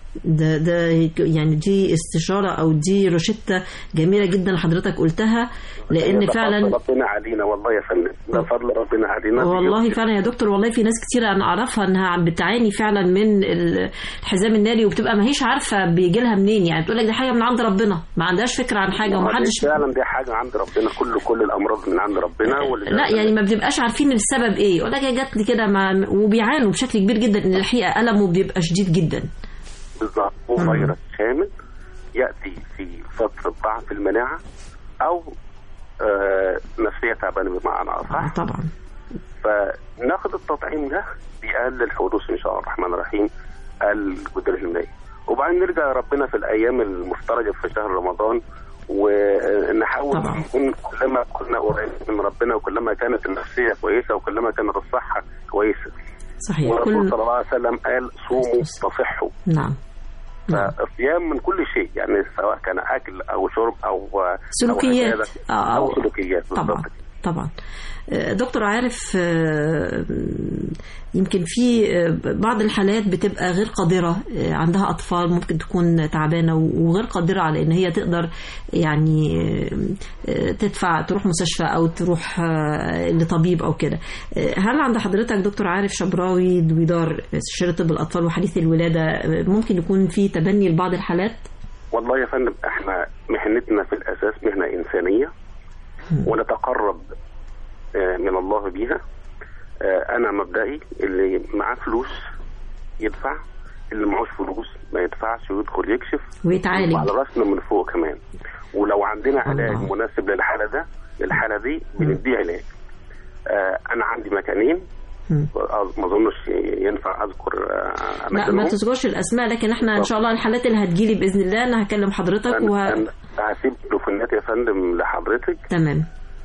ده ده يعني دي استشاره او دي روشته جميله جدا حضرتك قلتها لان ده فعلا فضل ربنا علينا والله يا فندم ده فضل ربنا علينا والله فعلا يا دكتور والله في ناس كتير انا اعرفها انها عم بتعاني فعلا من الحزام الناري وبتبقى ما هيش عارفه بيجي لها منين يعني بتقول لك دي حاجه من عند ربنا ما عندهاش فكره عن حاجه ما دي ومحدش فعلا دي حاجه عند ربنا كل كل الامراض من عند ربنا ولذلك لا يعني ما بنبقاش عارفين السبب ايه يقول لك هي جات لي كده مع وبيعانوا بشكل كبير جدا ان الحقيقه المه بيبقى شديد جدا بالظبط هو فيروس شامل ياتي في فتره ضعف المناعه او آه نفسيه تعبانه بمعنى اصح طبعا فناخد التطعيم ده بيقلل حدوث ان شاء الله الرحمن الرحيم الجدران المائيه وبعدين نرجع ربنا في الايام المفترجه في شهر رمضان ونحاول طبعا. نكون كلما كنا قريبين من ربنا وكلما كانت النفسيه كويسه وكلما كانت الصحه كويسه صحيح والرسول كل صلى الله عليه وسلم قال صوموا تصحوا نعم فالصيام من كل شيء يعني سواء كان اكل او شرب او سلوكيات. او, عبادة آه، أو أو- سلوكيات طبعا بالضبط طبعا آه، دكتور عارف آه، يمكن في آه، بعض الحالات بتبقى غير قادرة آه، عندها أطفال ممكن تكون تعبانة وغير قادرة على إن هي تقدر يعني آه، آه، تدفع تروح مستشفى أو تروح آه، لطبيب أو كده آه، هل عند حضرتك دكتور عارف شبراوي دويدار استشاري طب الأطفال وحديث الولادة آه، ممكن يكون في تبني لبعض الحالات؟ والله يا فندم احنا مهنتنا في الاساس مهنه انسانيه ونتقرب آه، من الله بيها آه، انا مبدئي اللي معاه فلوس يدفع اللي معهوش فلوس ما يدفعش ويدخل يكشف ويتعالج. على راسنا من فوق كمان ولو عندنا علاج الله. مناسب للحاله ده للحاله دي بنديه علاج آه، انا عندي مكانين مم. ما اظنش ينفع اذكر آه، لا ما أماكنهم. تذكرش الاسماء لكن احنا ان شاء الله الحالات اللي هتجيلي باذن الله انا هكلم حضرتك أنا- وه... أنا هسيب تليفونات يا فندم لحضرتك تمام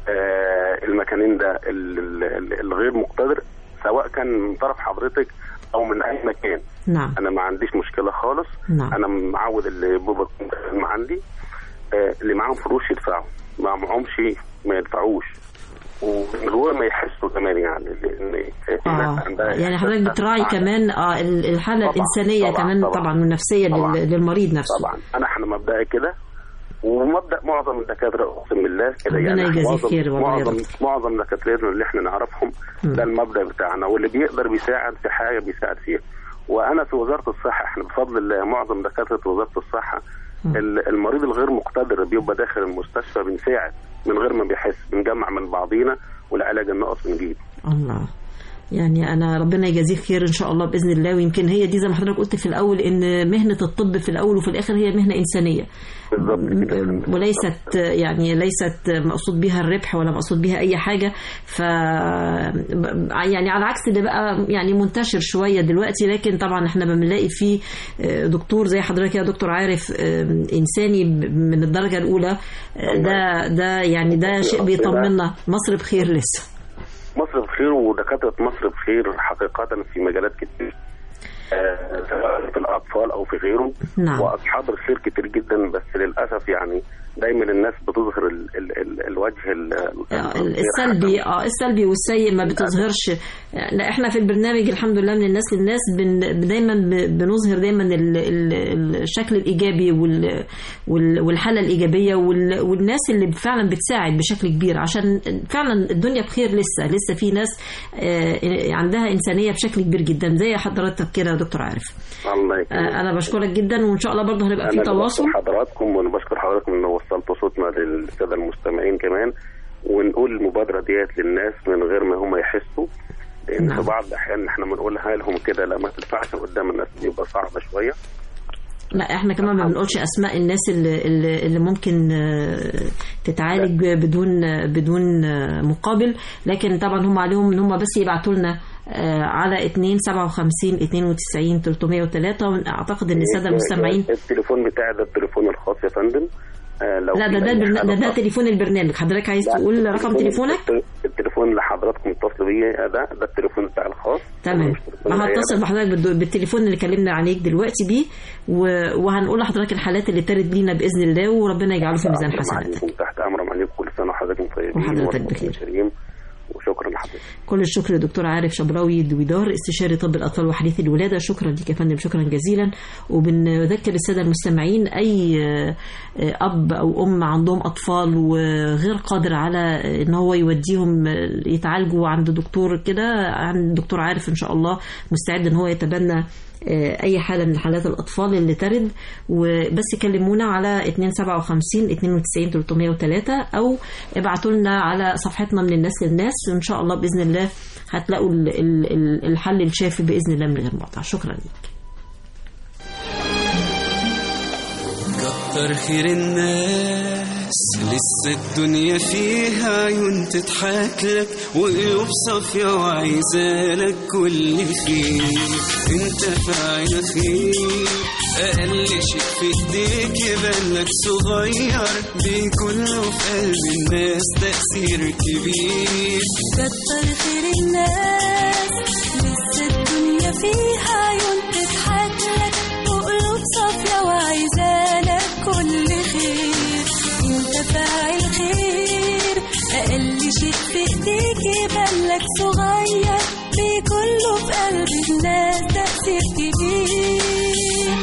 آه المكانين ده ال- ال- ال- الغير مقتدر سواء كان من طرف حضرتك او من اي مكان نعم انا ما عنديش مشكله خالص نعم. انا معود اللي بابا ما عندي آه اللي معاهم فلوس يدفعوا ما معهمش ما يدفعوش ومن غير ما يحسوا كمان يعني لان اه عندها يعني حضرتك بتراعي كمان اه ال- الحاله طبعاً، الانسانيه طبعاً، كمان طبعاً. طبعا والنفسيه طبعاً. لل- للمريض نفسه طبعا انا احنا مبدئي كده ومبدا معظم الدكاتره اقسم بالله كده ربنا يعني يجازيه معظم خير والله يا معظم دكتور. معظم دكاترتنا اللي احنا نعرفهم ده المبدا بتاعنا واللي بيقدر بيساعد في حاجه بيساعد فيها وانا في وزاره الصحه احنا بفضل الله معظم دكاتره وزاره الصحه ال- المريض الغير مقتدر بيبقى داخل المستشفى بنساعد من غير ما بيحس بنجمع من بعضينا والعلاج الناقص بنجيب الله يعني انا ربنا يجازيه خير ان شاء الله باذن الله ويمكن هي دي زي ما حضرتك قلت في الاول ان مهنه الطب في الاول وفي الاخر هي مهنه انسانيه م- وليست يعني ليست مقصود بها الربح ولا مقصود بها اي حاجه ف يعني على عكس اللي بقى يعني منتشر شويه دلوقتي لكن طبعا احنا بنلاقي فيه دكتور زي حضرتك يا دكتور عارف انساني من الدرجه الاولى ده ده يعني ده شيء بيطمنا مصر بخير لسه مصر بخير ودكاترة مصر بخير حقيقة في مجالات كتير آه، سواء في الأطفال أو في غيره نعم. وأصحاب الخير كتير جدا بس للأسف يعني دايما الناس بتظهر ال ال ال الوجه ال- ال- السلبي اه السلبي والسيء ما بتظهرش لا احنا في البرنامج الحمد لله من الناس للناس بن دايما ب- بنظهر دايما ال- ال- الشكل الايجابي وال- وال- والحاله الايجابيه وال- والناس اللي فعلا بتساعد بشكل كبير عشان فعلا الدنيا بخير لسه لسه في ناس آه، عندها انسانيه بشكل كبير جدا زي حضرتك كده يا دكتور عارف الله يكرمك آه، انا بشكرك جدا وان شاء الله برضه هنبقى في أنا تواصل بشكر حضراتكم وأنا بشكر حضراتكم إن وصلتوا صوتنا للسادة المستمعين كمان ونقول المبادرة ديت للناس من غير ما هم يحسوا لأن نعم. في بعض الأحيان إحنا بنقولها لهم كده لا ما تدفعش قدام الناس بيبقى صعبة شوية لا احنا كمان ما بنقولش اسماء الناس اللي اللي اللي ممكن آه، تتعالج بدون بدون آه، مقابل لكن طبعا هم عليهم ان هم بس يبعتوا لنا آه، على 2 57 92 303 واعتقد ان الساده المستمعين التليفون بتاعي ده التليفون الخاص يا فندم آه لو لا في ده ده أي البرنا- حاجة ده, ده خاصة. تليفون البرنامج حضرتك عايز لا، تقول رقم التليفون- تليفونك الت- التليفون اللي حضراتكم اتصلوا بيه ده ده التليفون بتاعي الخاص تمام ما هتصل بحضرتك بالد- بالتليفون اللي كلمنا عليك دلوقتي بيه و- وهنقول لحضرتك الحالات اللي ترد لينا باذن الله وربنا يجعله في ميزان حسنات معلم تحت امر معلم كل سنه وحضراتكم طيبين وحضرتك ورمضان بخير. كريم وشكرا حضرتك كل الشكر لدكتور عارف شبراوي دويدار استشاري طب الاطفال وحديث الولاده شكرا لك يا فندم شكرا جزيلا وبنذكر الساده المستمعين اي آه، آه، اب او ام عندهم اطفال وغير قادر على ان هو يوديهم آه، يتعالجوا عند دكتور كده عند دكتور عارف ان شاء الله مستعد ان هو يتبنى آه، اي حاله من حالات الاطفال اللي ترد وبس كلمونا على 257 92 303 او ابعتوا لنا على صفحتنا من الناس للناس وان شاء الله باذن الله هتلاقوا ال- ال- ال- الحل الشافي باذن الله من غير مقاطعه شكرا لك كتر خير الناس لسه الدنيا فيها عيون تضحك لك وقلوب صافية وعايزالك كل خير انت فاعل خير اقل شيء في ايديك يبان لك صغير بكله في قلب الناس تأثير كبير كتر خير الناس لسه الدنيا فيها عيون تضحك لك وقلوب صافية وعايزالك كل خير انت فاعل خير اقل شيء في ايديك يبان لك صغير بكله في قلب الناس تأثير كبير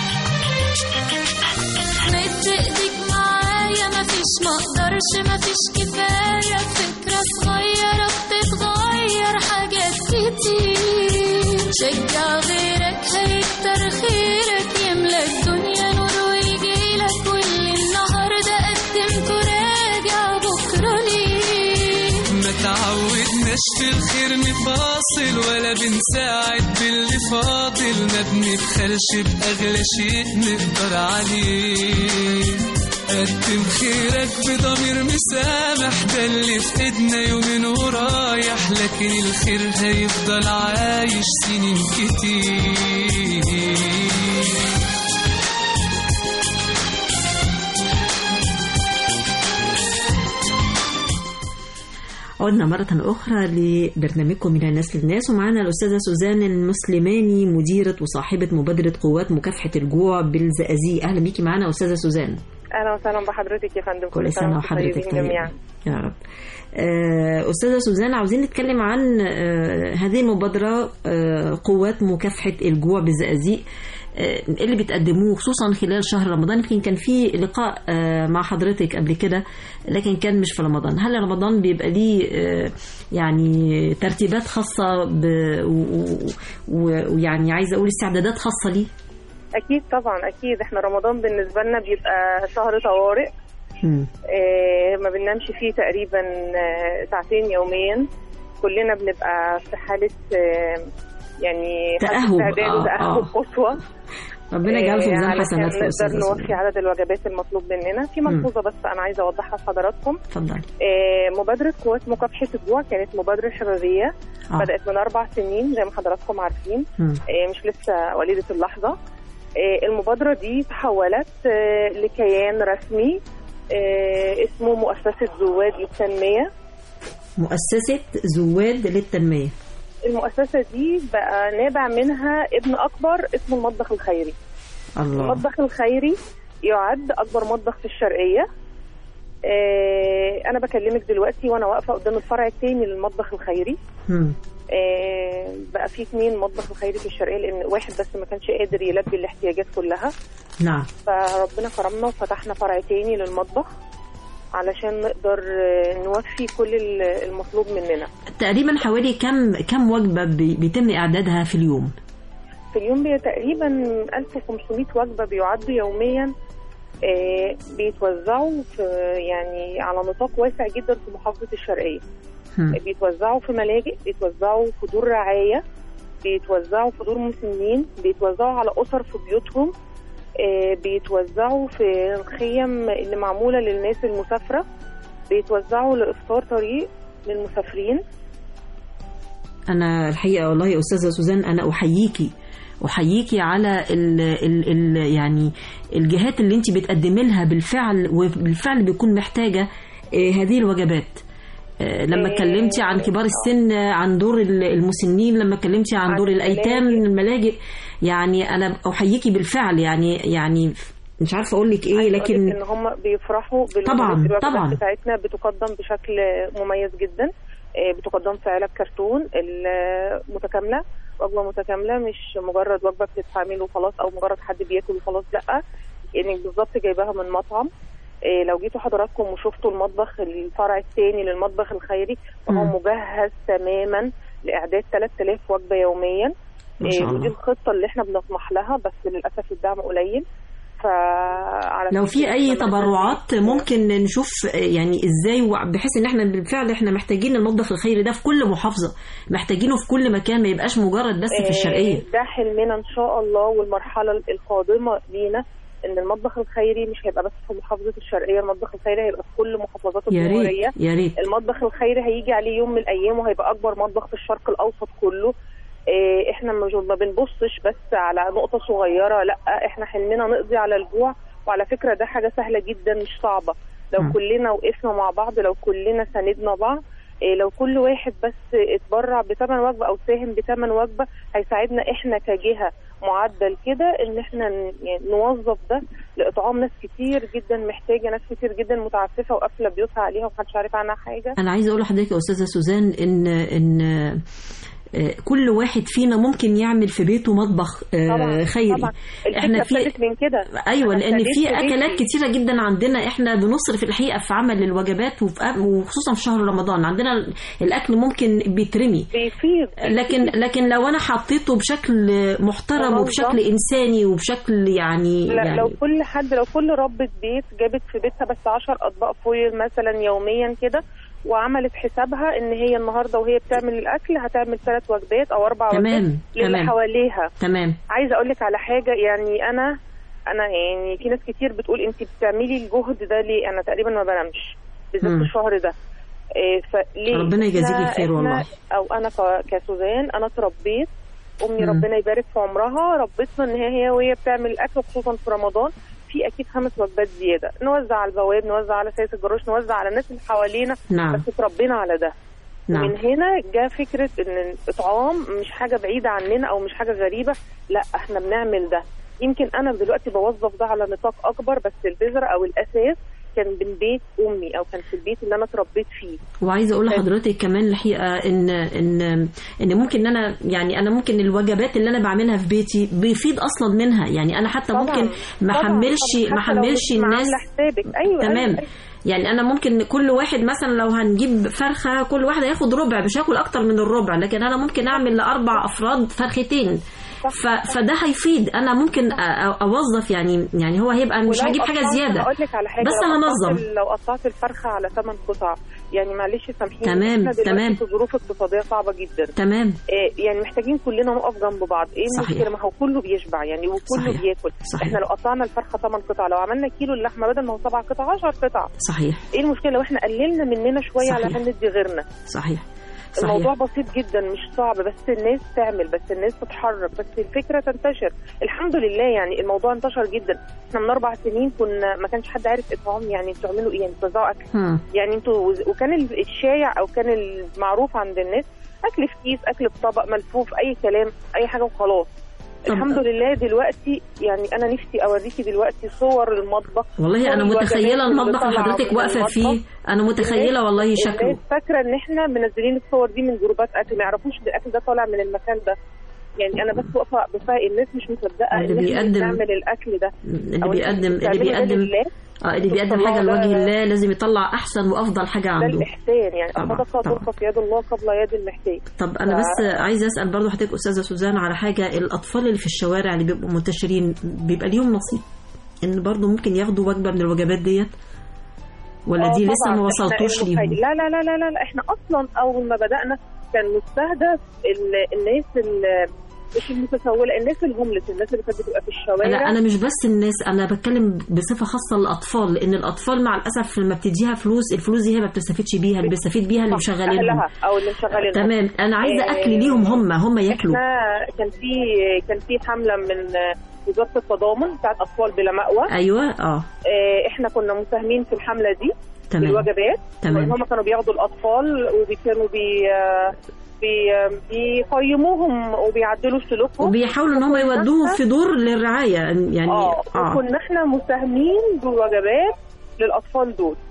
مد ايديك معايا مفيش مقدرش مفيش كفاية فكرة صغيرة بتتغير حاجات كتير شجع غيرك هيكتر خيرك يملى الدنيا نور ويجيلك واللي النهاردة قدمته راجع بكرة ليه ما تعودناش في الخير نفاصل ولا بنساعد باللي فاضل ما بنبخلش بأغلى شيء نقدر عليه قدم خيرك بضمير مسامح ده اللي في ايدنا يومين ورايح لكن الخير هيفضل عايش سنين كتير عدنا مرة أخرى لبرنامجكم من الناس للناس ومعنا الأستاذة سوزان المسلماني مديرة وصاحبة مبادرة قوات مكافحة الجوع بالزقازيق أهلا بيكي معنا أستاذة سوزان اهلا وسهلا بحضرتك يا فندم كل سنة وحضرتك طيبين طيبة جميعا يا رب آه، أستاذة سوزان عاوزين نتكلم عن آه، هذه المبادرة آه، قوات مكافحة الجوع بالزقازيق آه، اللي بتقدموه خصوصا خلال شهر رمضان يمكن كان في لقاء آه، مع حضرتك قبل كده لكن كان مش في رمضان هل رمضان بيبقى ليه آه، يعني ترتيبات خاصة ب- و- و- و- ويعني عايزة أقول استعدادات خاصة ليه؟ اكيد طبعا اكيد احنا رمضان بالنسبه لنا بيبقى شهر طوارئ مم. آه، ما بننامش فيه تقريبا آه، ساعتين يوميا كلنا بنبقى في حاله آه، يعني حالة تأهب. استعداد آه، وتأهب آه. قصوى ربنا يجعله في آه، ميزان علشان حسنات في نقدر أستاذة نوفي سوزان عدد الوجبات المطلوب مننا في مم. ملحوظه بس انا عايزه اوضحها لحضراتكم اتفضلي آه، مبادرة قوات مكافحة الجوع كانت مبادرة شبابية آه. بدأت من أربع سنين زي ما حضراتكم عارفين مم. آه، مش لسه وليدة اللحظة آه، المبادرة دي تحولت آه، لكيان رسمي آه، اسمه مؤسسة زواد للتنمية مؤسسة زواد للتنمية المؤسسة دي بقى نابع منها ابن أكبر اسمه المطبخ الخيري الله المطبخ الخيري يعد أكبر مطبخ في الشرقية آه، أنا بكلمك دلوقتي وأنا واقفة قدام الفرع التاني للمطبخ الخيري مم. آه، بقى في اتنين مطبخ الخيري في الشرقية لأن واحد بس ما كانش قادر يلبي الاحتياجات كلها نعم فربنا كرمنا وفتحنا فرع تاني للمطبخ علشان نقدر آه، نوفي كل ال- المطلوب مننا تقريبا حوالي كم كم وجبة بي- بيتم إعدادها في اليوم؟ في اليوم بي تقريبا 1500 وجبة بيعدوا يوميا آه، بيتوزعوا في يعني على نطاق واسع جدا في محافظة الشرقية هم. بيتوزعوا في ملاجئ بيتوزعوا في دور رعاية بيتوزعوا في دور مسنين بيتوزعوا على أسر في بيوتهم آه، بيتوزعوا في الخيم اللي معمولة للناس المسافرة بيتوزعوا لإفطار طريق للمسافرين أنا الحقيقة والله يا أستاذة سوزان أنا أحييكي أحييكي على ال ال ال يعني الجهات اللي أنت بتقدمي لها بالفعل وبالفعل بيكون محتاجة آه، هذه الوجبات آه، لما آه، اتكلمتي عن كبار السن آه، عن دور ال- المسنين لما اتكلمتي عن عن دور الايتام الملاجئ. من الملاجئ يعني انا احييكي بالفعل يعني يعني مش عارفه اقول لك ايه عايزة لكن أقولك ان هم بيفرحوا بالوجبات طبعاً، الوجبات طبعاً. بتاعتنا بتقدم بشكل مميز جدا آه، بتقدم في علب كرتون المتكامله وجبه متكامله مش مجرد وجبه بتتعمل وخلاص او مجرد حد بياكل وخلاص لا يعني بالظبط جايباها من مطعم إيه لو جيتوا حضراتكم وشفتوا المطبخ الفرع الثاني للمطبخ الخيري فهو مم. مجهز تماما لاعداد 3000 وجبه يوميا ما شاء إيه ودي الله. الخطه اللي احنا بنطمح لها بس للاسف الدعم قليل فعلى لو في اي كمان تبرعات ممكن نشوف يعني ازاي وع- بحيث ان احنا بالفعل احنا محتاجين المطبخ الخيري ده في كل محافظه محتاجينه في كل مكان ما يبقاش مجرد بس في الشرقيه آه، ده حلمنا ان شاء الله والمرحله القادمه لينا ان المطبخ الخيري مش هيبقى بس في محافظه الشرقيه المطبخ الخيري هيبقى في كل محافظات يا الجمهوريه ريت يا ريت المطبخ الخيري هيجي عليه يوم من الايام وهيبقى اكبر مطبخ في الشرق الاوسط كله إيه، احنا مش ما بنبصش بس على نقطه صغيره لا احنا حلمنا نقضي على الجوع وعلى فكره ده حاجه سهله جدا مش صعبه لو مم. كلنا وقفنا مع بعض لو كلنا ساندنا بعض إيه، لو كل واحد بس اتبرع بثمن وجبه او ساهم بثمن وجبه هيساعدنا احنا كجهه معدل كده ان احنا ن- يعني نوظف ده لاطعام ناس كتير جدا محتاجه ناس كتير جدا متعففه وقافله بيوتها عليها ومحدش عارف عنها حاجه انا عايزه اقول لحضرتك يا استاذه سوزان ان ان آه، كل واحد فينا ممكن يعمل في بيته مطبخ آه، طبعا خيري طبعا احنا الفكره في ابتدت من كده ايوه أنا لان ابتديت في في اكلات بيتي. كتيره جدا عندنا احنا بنصرف الحقيقه في عمل الوجبات وفي وخصوصا في شهر رمضان عندنا الاكل ممكن بيترمي بيفيض لكن لكن لو انا حطيته بشكل محترم منظم. وبشكل انساني وبشكل يعني لا يعني لو كل حد لو كل ربة بيت جابت في بيتها بس 10 اطباق فويل مثلا يوميا كده وعملت حسابها ان هي النهارده وهي بتعمل الاكل هتعمل ثلاث وجبات او اربع تمام، وجبات للي تمام. حواليها تمام عايزه اقول لك على حاجه يعني انا انا يعني في ناس كتير بتقول انت بتعملي الجهد ده ليه انا تقريبا ما بنامش بالذات مم. في الشهر ده إيه فليه ربنا يجازيكي إحنا- خير إحنا- والله. او انا ك- كسوزان انا اتربيت امي مم. ربنا يبارك في عمرها ربتنا ان هي هي وهي بتعمل الاكل خصوصا في رمضان في اكيد خمس وجبات زياده نوزع على البواب نوزع على سيد الجروش نوزع على الناس اللي حوالينا نعم. بس اتربينا على ده نعم. ومن هنا جاء فكره ان الاطعام مش حاجه بعيده عننا او مش حاجه غريبه لا احنا بنعمل ده يمكن انا دلوقتي بوظف ده على نطاق اكبر بس البذره او الاساس كان من بيت امي او كان في البيت اللي انا اتربيت فيه وعايزه اقول لحضرتك كمان الحقيقه ان ان ان ممكن ان انا يعني انا ممكن الوجبات اللي انا بعملها في بيتي بيفيض اصلا منها يعني انا حتى طبعاً. ممكن ما طبعاً، احملش طبعاً. ما حتى لو احملش مش الناس عاملة حسابك ايوه تمام أيوة. يعني انا ممكن كل واحد مثلا لو هنجيب فرخه كل واحد هياخد ربع مش هاكل اكتر من الربع لكن انا ممكن اعمل لاربع افراد فرختين ف... فده هيفيد انا ممكن أ- أ- اوظف يعني يعني هو هيبقى مش ولو هجيب حاجه قطعت- زياده هقول لك على حاجه بس لو هنظم قطعت ال- لو قطعت الفرخه على ثمان قطع يعني معلش سامحيني تمام، احنا دلوقتي تمام. في ظروف اقتصاديه صعبه جدا تمام إيه يعني محتاجين كلنا نقف جنب بعض ايه صحيح. المشكله ما هو كله بيشبع يعني وكله صحيح. بياكل صحيح. احنا لو قطعنا الفرخه 8 قطع لو عملنا كيلو اللحمه بدل ما هو 7 قطع 10 قطع صحيح ايه المشكله لو احنا قللنا مننا شويه صحيح. علشان ندي غيرنا صحيح الموضوع صحيح بسيط جدا مش صعب بس الناس تعمل بس الناس تتحرك بس الفكره تنتشر الحمد لله يعني الموضوع انتشر جدا احنا من اربع سنين كنا ما كانش حد عارف اطعام يعني بتعملوا ايه يعني بتوزعوا اكل هم. يعني انتوا وكان ال- الشايع او كان المعروف عند الناس اكل في كيس اكل في طبق ملفوف اي كلام اي حاجه وخلاص طب- الحمد لله دلوقتي يعني انا نفسي اوريكي دلوقتي صور المطبخ والله انا صور متخيله الوجبات اللي المطبخ اللي طالعة حضرتك من واقفه المطبخ. فيه انا متخيله والله شكله الناس فاكره ان احنا منزلين الصور دي من جروبات اكل ما يعرفوش ان الاكل ده طالع من المكان ده يعني انا بس واقفه بفاق الناس مش مصدقه اللي ان احنا بيقدم- بنعمل الاكل ده اللي أو إنتوا بيقدم اللي بتعملوا ده بيقدم لله، اه اللي بيقدم بتطلعوا حاجه ده- لوجه الله لازم يطلع احسن وافضل حاجه ده عنده الاحسان يعني طبعاً، الصدقه طبعاً. ترفع في يد الله قبل يد المحتاج طب انا بس عايزه اسال برضو حضرتك استاذه سوزان على حاجه الاطفال اللي في الشوارع اللي بيبقوا منتشرين بيبقى ليهم نصيب ان برضو ممكن ياخدوا وجبه من الوجبات ديت ولا آه دي لسه طبعاً، ما إحنا وصلتوش المخي- ليهم لا لا لا لا لا لا، احنا اصلا اول ما بدانا كان مستهدف ال- الناس ال- مش المتسوله الناس الهوملس الناس اللي كانت بتبقى في الشوارع لا انا مش بس الناس انا بتكلم بصفه خاصه الاطفال لان الاطفال مع الاسف لما بتديها فلوس الفلوس دي هي ما بتستفيدش بيها اللي بيستفيد بيها اللي مشغلينهم اهلها او اللي مشغلينهم تمام انا عايزه آه، اكل ليهم هم هم ياكلوا احنا كان في كان في حمله من وزاره التضامن بتاعت اطفال بلا مأوى ايوه اه آه، احنا كنا مساهمين في الحمله دي تمام بالوجبات تمام. هم كانوا بياخدوا الاطفال وكانوا بي آه، بي آه، بيقيموهم وبيعدلوا سلوكهم وبيحاولوا ان هم يودوهم في دور للرعايه يعني اه وكنا احنا مساهمين بوجبات للاطفال دول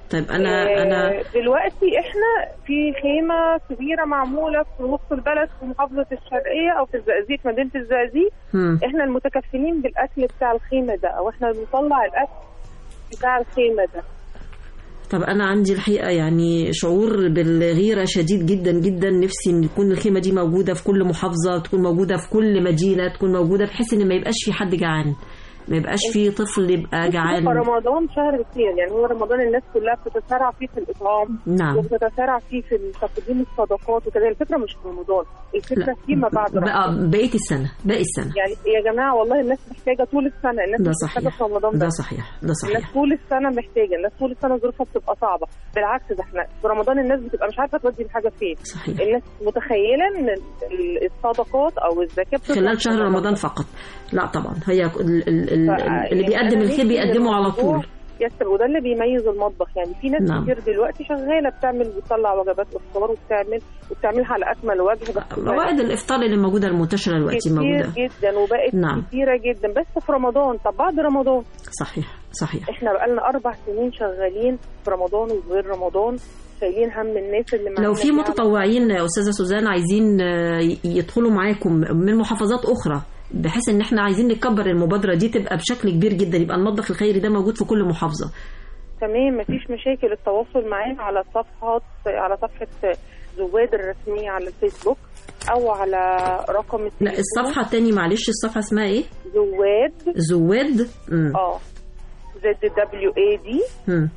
طيب انا آه، انا دلوقتي احنا في خيمه كبيره معموله في نص البلد في محافظه الشرقيه او في الزقازيق مدينه الزقازيق مم. احنا المتكفلين بالاكل بتاع الخيمه ده او احنا بنطلع الاكل بتاع الخيمه ده طب انا عندي الحقيقه يعني شعور بالغيره شديد جدا جدا نفسي ان تكون الخيمه دي موجوده في كل محافظه تكون موجوده في كل مدينه تكون موجوده بحيث ان ما يبقاش في حد جعان ما يبقاش في طفل يبقى جعان رمضان شهر الخير يعني هو رمضان الناس كلها بتتسارع فيه في الاطعام نعم. وبتتسارع فيه في تقديم الصدقات وكده الفكره مش في رمضان الفكره لا. فيما بعد رمضان بقى بقيه السنه باقي السنه يعني يا جماعه والله الناس محتاجه طول السنه الناس ده مش محتاجه صحيح في رمضان ده بس صحيح ده صحيح الناس طول السنه محتاجه الناس طول السنه ظروفها بتبقى صعبه بالعكس ده احنا في رمضان الناس بتبقى مش عارفه تودي الحاجه فين صحيح. الناس متخيله ان ال- الصدقات او الزكاه بتطلع خلال شهر في رمضان فقط لا طبعا هي ال- ال- ال- ف- اللي يعني بيقدم أنا الخير نفسي بيقدمه على الموضوع طول يسر وده اللي بيميز المطبخ يعني في ناس نعم. كتير دلوقتي شغاله بتعمل بتطلع وجبات افطار وبتعمل وبتعملها على اكمل وجه بس موائد الافطار اللي موجوده المنتشره دلوقتي كتير موجوده جدا وبقت نعم. كتيره جدا بس في رمضان طب بعد رمضان صحيح صحيح احنا بقالنا اربع سنين شغالين في رمضان وغير رمضان شايلين هم الناس اللي معانا لو في متطوعين يا استاذه سوزان عايزين آه، ي- يدخلوا معاكم من محافظات اخرى بحيث ان احنا عايزين نكبر المبادره دي تبقى بشكل كبير جدا يبقى المطبخ الخيري ده موجود في كل محافظه تمام مفيش مشاكل التواصل معانا على صفحات على صفحه زواد الرسميه على الفيسبوك او على رقم لا التليفون الصفحه التاني معلش الصفحه اسمها ايه زواد زواد مم. اه زد دبليو اي دي مم.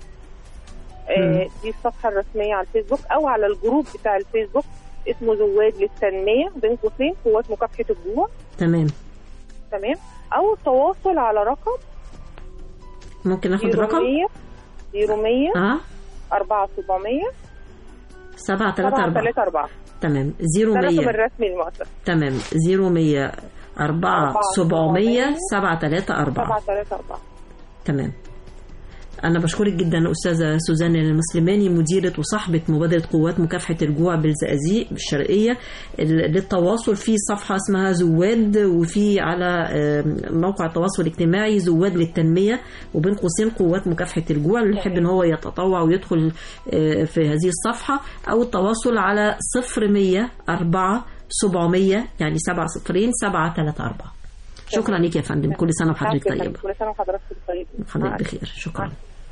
آه، دي الصفحه الرسميه على الفيسبوك او على الجروب بتاع الفيسبوك اسمه زواد للتنميه بين قوسين قوات مكافحه الجوع تمام تمام او التواصل على رقم ممكن ناخد الرقم 0100 0100 اه 4700 7 3 4 734 تمام ده الرقم 0100 الرسمي للمؤسسه تمام 0100 4 700 7 3 4 734 تمام أنا بشكرك جدا أستاذة سوزان المسلماني مديرة وصاحبة مبادرة قوات مكافحة الجوع بالزقازيق بالشرقية ال- للتواصل في صفحة اسمها زواد وفي على آم، موقع التواصل الاجتماعي زواد للتنمية وبين قوسين قوات مكافحة الجوع اللي يحب إن هو يتطوع ويدخل آه، في هذه الصفحة أو التواصل على 0100 4 700 يعني 7 صفرين 7 3 4 شكرا لك يا فندم كل سنة وحضرتك عافية يا طيبة فندم. كل سنه وحضرتك طيب حضرتك بخير شكرا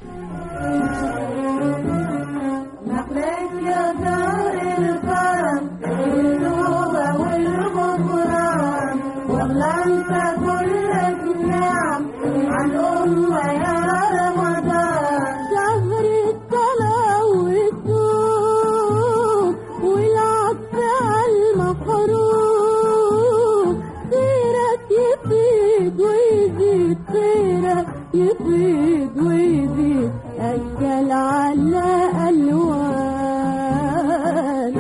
نقلك يا دار الكرم التوبة والغفران والله انت كلك نعم عن أمة يا رمضان شهر الصلاة والصوم والعطف على المحروم خيرك يفيد ويزيد خيرك يفيد ويزيد أجل على ألوان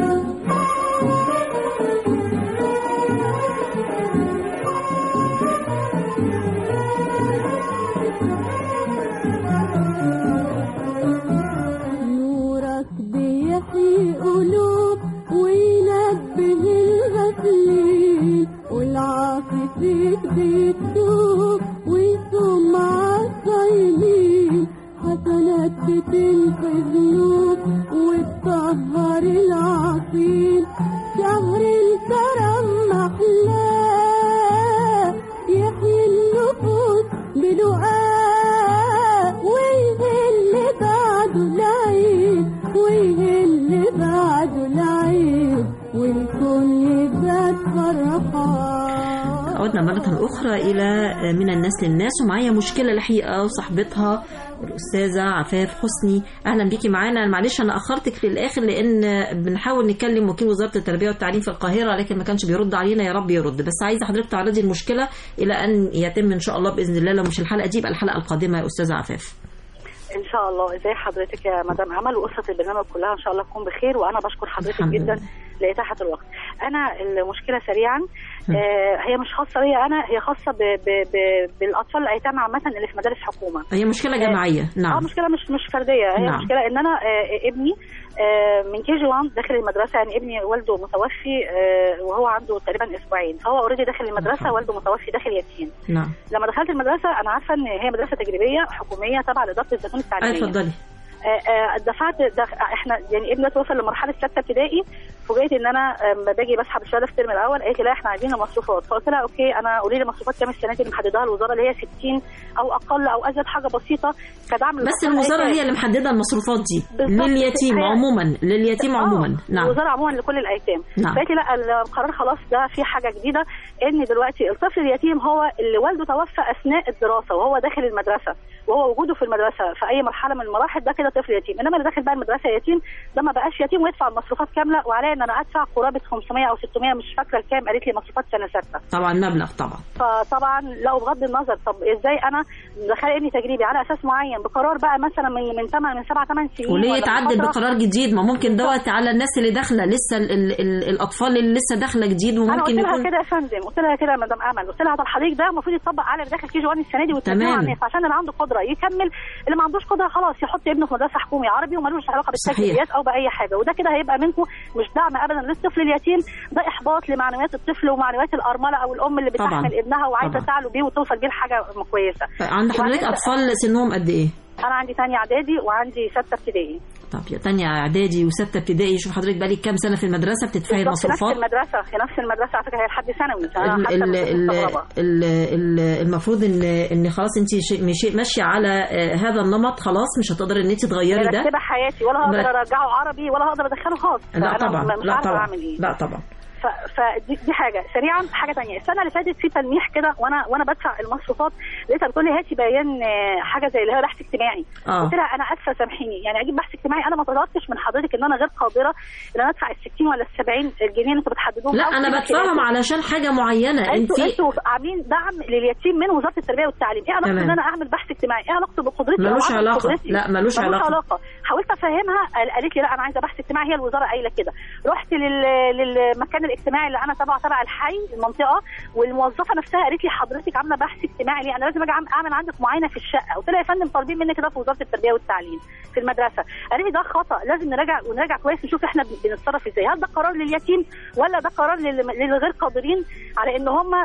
نورك بيحيي قلوب وينبه الغافلين والعاصي فيك بيتوب ويصوم عالصايمين حسنات بتنقذ ذنوب وتطهر العصير شهر الكرم محلاه يحيي النفوس بدعاء ويهل بعده العيد ويهل بعده العيد والكل يزداد فرحان عدنا مرة أخرى إلى من الناس للناس ومعايا مشكلة الحقيقة وصاحبتها الأستاذة عفاف حسني أهلا بيكي معانا معلش أنا أخرتك للآخر لأن بنحاول نكلم وكيل وزارة التربية والتعليم في القاهرة لكن ما كانش بيرد علينا يا رب يرد بس عايزة حضرتك تعرضي المشكلة إلى أن يتم إن شاء الله بإذن الله لو مش الحلقة دي يبقى الحلقة القادمة يا أستاذة عفاف ان شاء الله ازي حضرتك يا مدام امل واسره البرنامج كلها ان شاء الله تكون بخير وانا بشكر حضرتك الحمد جدا لله. لاتاحه الوقت انا المشكله سريعا آه هي مش خاصه بيا انا هي خاصه ب ب ب بالاطفال الايتام عامه اللي في مدارس حكومه هي مشكلة جماعية اه نعم مشكله مش مش فرديه هي نعم. مشكله ان انا آه ابني آه من كي جي 1 داخل المدرسه يعني ابني والده متوفي آه وهو عنده تقريبا اسبوعين فهو اوريدي داخل المدرسه والده متوفي داخل يتيم نعم لما دخلت المدرسه انا عارفه ان هي مدرسه تجريبيه حكوميه تبع لاداره الزيتون أي التعليميه اتفضلي آه، آه، دفعت دف... احنا يعني ابني توصل لمرحله سته ابتدائي فوجئت ان انا لما باجي بسحب الشهاده في الترم الاول قالت لي لا احنا عايزين المصروفات فقلت لها اوكي انا قولي لي مصروفات كام السنه دي اللي محددها الوزاره اللي هي 60 او اقل او ازيد حاجه بسيطه كدعم بس للأطفال الوزاره الأيتام. هي اللي محدده المصروفات دي بالظبط. لليتيم هي- عموما لليتيم عموما نعم الوزاره عموما لكل الايتام نعم. فقالت لي لا القرار خلاص ده في حاجه جديده ان دلوقتي الطفل اليتيم هو اللي والده توفى اثناء الدراسه وهو داخل المدرسه وهو وجوده في المدرسه في اي مرحله من المراحل ده كده طفل يتيم انما اللي داخل بقى المدرسه يتيم ده ما بقاش يتيم ويدفع المصروفات كامله وعليا ان انا ادفع قرابه 500 او 600 مش فاكره الكام قالت لي مصروفات سنه سته طبعا مبلغ طبعا فطبعا لو بغض النظر طب ازاي انا دخل ابني تجريبي على اساس معين بقرار بقى مثلا من من 8 من 7 8 سنين وليه ولا يتعدل فترة؟ بقرار جديد ما ممكن دوت على الناس اللي داخله لسه ال ال ال الاطفال اللي لسه داخله جديد انا قلت وممكن لها يكون كده يا فندم قلت لها كده يا مدام امل قلت لها ده الحضيق ده المفروض يطبق على اللي داخل كي جي 1 السنه دي وتنزله تمام. على الناس عشان اللي عنده قدره يكمل اللي ما عندوش قدره خلاص يحط ابنه في مدرسه حكومي عربي وملوش علاقه صحيح. بالتجريبيات او باي حاجه وده كده هيبقى منكم مش دعم ابدا للطفل اليتيم ده احباط لمعنويات الطفل ومعنويات الارمله او الام اللي طبعاً. بتحمل ابنها وعايزه طبعاً. تعلو بيه وتوصل بيه لحاجه كويسه عند حضرتك وبعدين- اطفال سنهم قد ايه انا عندي ثانيه اعدادي وعندي سته ابتدائي طب يا تانية اعدادي وستة ابتدائي شوف حضرتك بقالك كام سنه في المدرسه بتدفعي بالظبط في نفس المصروفات المدرسه في نفس المدرسه على فكره هي لحد ثانوي فأنا ال- حتى ال- مش ال- مستغربة. ال- ال- المفروض ان ان خلاص انت شيء- مشي- ماشيه على آه، هذا النمط خلاص مش هتقدري ان انت تغيري ده مرتبه حياتي ولا هقدر مرت- ارجعه عربي ولا هقدر ادخله خاص لا فأنا طبعا مش لا عارفه طبعا اعمل ايه لا طبعا ف- فدي دي حاجه سريعا حاجه تانية السنه اللي فاتت في تلميح كده وانا وانا بدفع المصروفات لقيتها بتقول لي هاتي بيان آه، حاجه زي اللي هو بحث اجتماعي آه. قلت لها انا اسفه سامحيني يعني اجيب بحث اجتماعي انا ما طلبتش من حضرتك ان انا غير قادره ان انا ادفع ال 60 ولا ال 70 جنيه اللي انتوا بتحددوهم لا أو انا كده بدفعهم خلافه. علشان حاجه معينه انت انتوا انتوا عاملين دعم لليتيم من وزاره التربيه والتعليم ايه علاقه تمام. ان انا اعمل بحث اجتماعي ايه علاقته بقدرتي أو ملوش عدم علاقة. قدرتي؟ لا، ملوش علاقة. علاقه حاولت افهمها قال- قالت لي لا انا عايزه بحث اجتماعي هي الوزاره قايله كده رحت لل... للمكان الاجتماعي اللي انا تبعه تبع الحي المنطقه والموظفه نفسها قالت لي حضرتك عامله بحث اجتماعي ليه انا لازم اجي أعمل- اعمل عندك معاينه في الشقه قلت لها يا فندم طالبين مني كده في وزاره التربيه والتعليم في المدرسه قالت لي ده خطا لازم نراجع ونراجع كويس نشوف احنا بن- بنتصرف ازاي هل ده قرار لليتيم ولا ده قرار لل- للغير قادرين على ان هم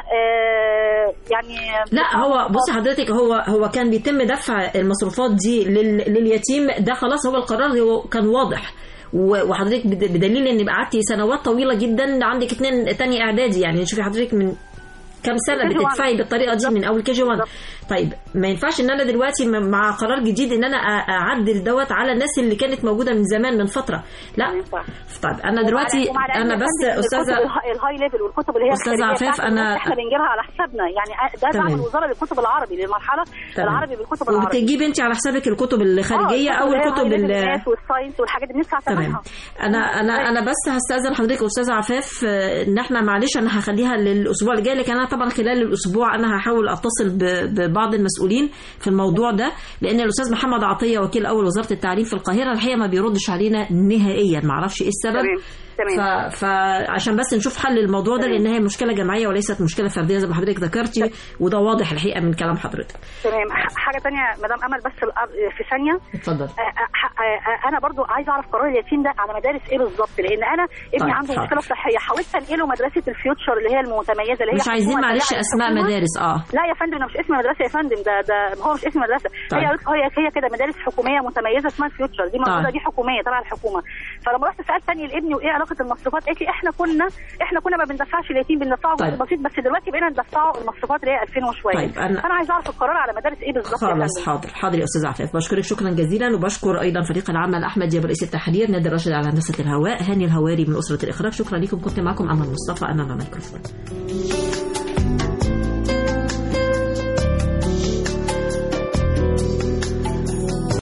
آه يعني لا هو بصي حضرتك هو هو كان بيتم دفع المصروفات دي لل- لليتيم ده خلاص هو القرار هو كان واضح و- وحضرتك بد- بدليل ان قعدتي سنوات طويله جدا عندك اتنين تاني اعدادي يعني شوفي حضرتك من كام سنه كي جي بتدفعي وان. بالطريقه دي من اول كي جي 1 طيب ما ينفعش ان انا دلوقتي م- مع قرار جديد ان انا أ- اعدل دوت على الناس اللي كانت موجوده من زمان من فتره لا طيب انا دلوقتي ومع العلم انا يا بس فندم استاذه الكتب الها- الهاي ليفل والكتب اللي هي أستاذة الخارجية عفاف، بتاعت أنا- الناس احنا بنجيبها على حسابنا يعني ده تمام. دعم الوزاره للكتب العربي للمرحله تمام. العربي بالكتب العربي وبتجيبي انت على حسابك الكتب الخارجيه آه، او اللي هي الكتب high level اللي الماث والساينس والحاجات دي بندفع تمام ثمنها انا انا انا بس هستاذن حضرتك استاذه عفاف آه، ان احنا معلش انا هخليها للاسبوع الجاي لكن انا طبعا خلال الاسبوع انا هحاول اتصل ب- ببعض المسؤولين في الموضوع ده لان الاستاذ محمد عطيه وكيل اول وزاره التعليم في القاهره الحقيقه ما بيردش علينا نهائيا ما اعرفش ايه السبب تمام. تمام. ف... فعشان بس نشوف حل الموضوع ده لان هي مشكله جماعيه وليست مشكله فرديه زي ما حضرتك ذكرتي وده واضح الحقيقه من كلام حضرتك تمام ح- حاجه تانية مدام امل بس الأر- في ثانيه اتفضل آه، آه، آه، انا برضو عايزه اعرف قرار اليتيم ده على مدارس ايه بالظبط لان انا ابني طيب، عنده حاضر. مشكله صحيه حاولت انقله مدرسه الفيوتشر اللي هي المتميزه اللي هي مش عايزين حكومة معلش تبع اسماء الحكومة. مدارس اه لا يا فندم ده مش اسم مدرسه يا فندم ده ده هو مش اسم مدرسه طيب. هي هي هي كده مدارس حكوميه متميزه اسمها الفيوتشر دي موجوده طيب. دي حكوميه تبع الحكومه فلما رحت سالت تاني لابني وايه علاقه المصروفات قالت لي احنا كنا احنا كنا ما بندفعش اليتيم بندفعه طيب. جزء بسيط بس دلوقتي بقينا ندفعه المصروفات اللي هي 2000 وشويه طيب، أنا- فانا عايزه اعرف القرار على مدارس ايه بالظبط يا خلاص فندم. حاضر حاضر يا استاذ عفاف بشكرك شكرا جزيلا وبشكر ايضا فريق العمل احمد جاب رئيس التحرير نادر راشد على هندسه الهواء هاني الهواري من اسره الاخراج شكرا لكم كنت معكم امل مصطفى امام الميكروفون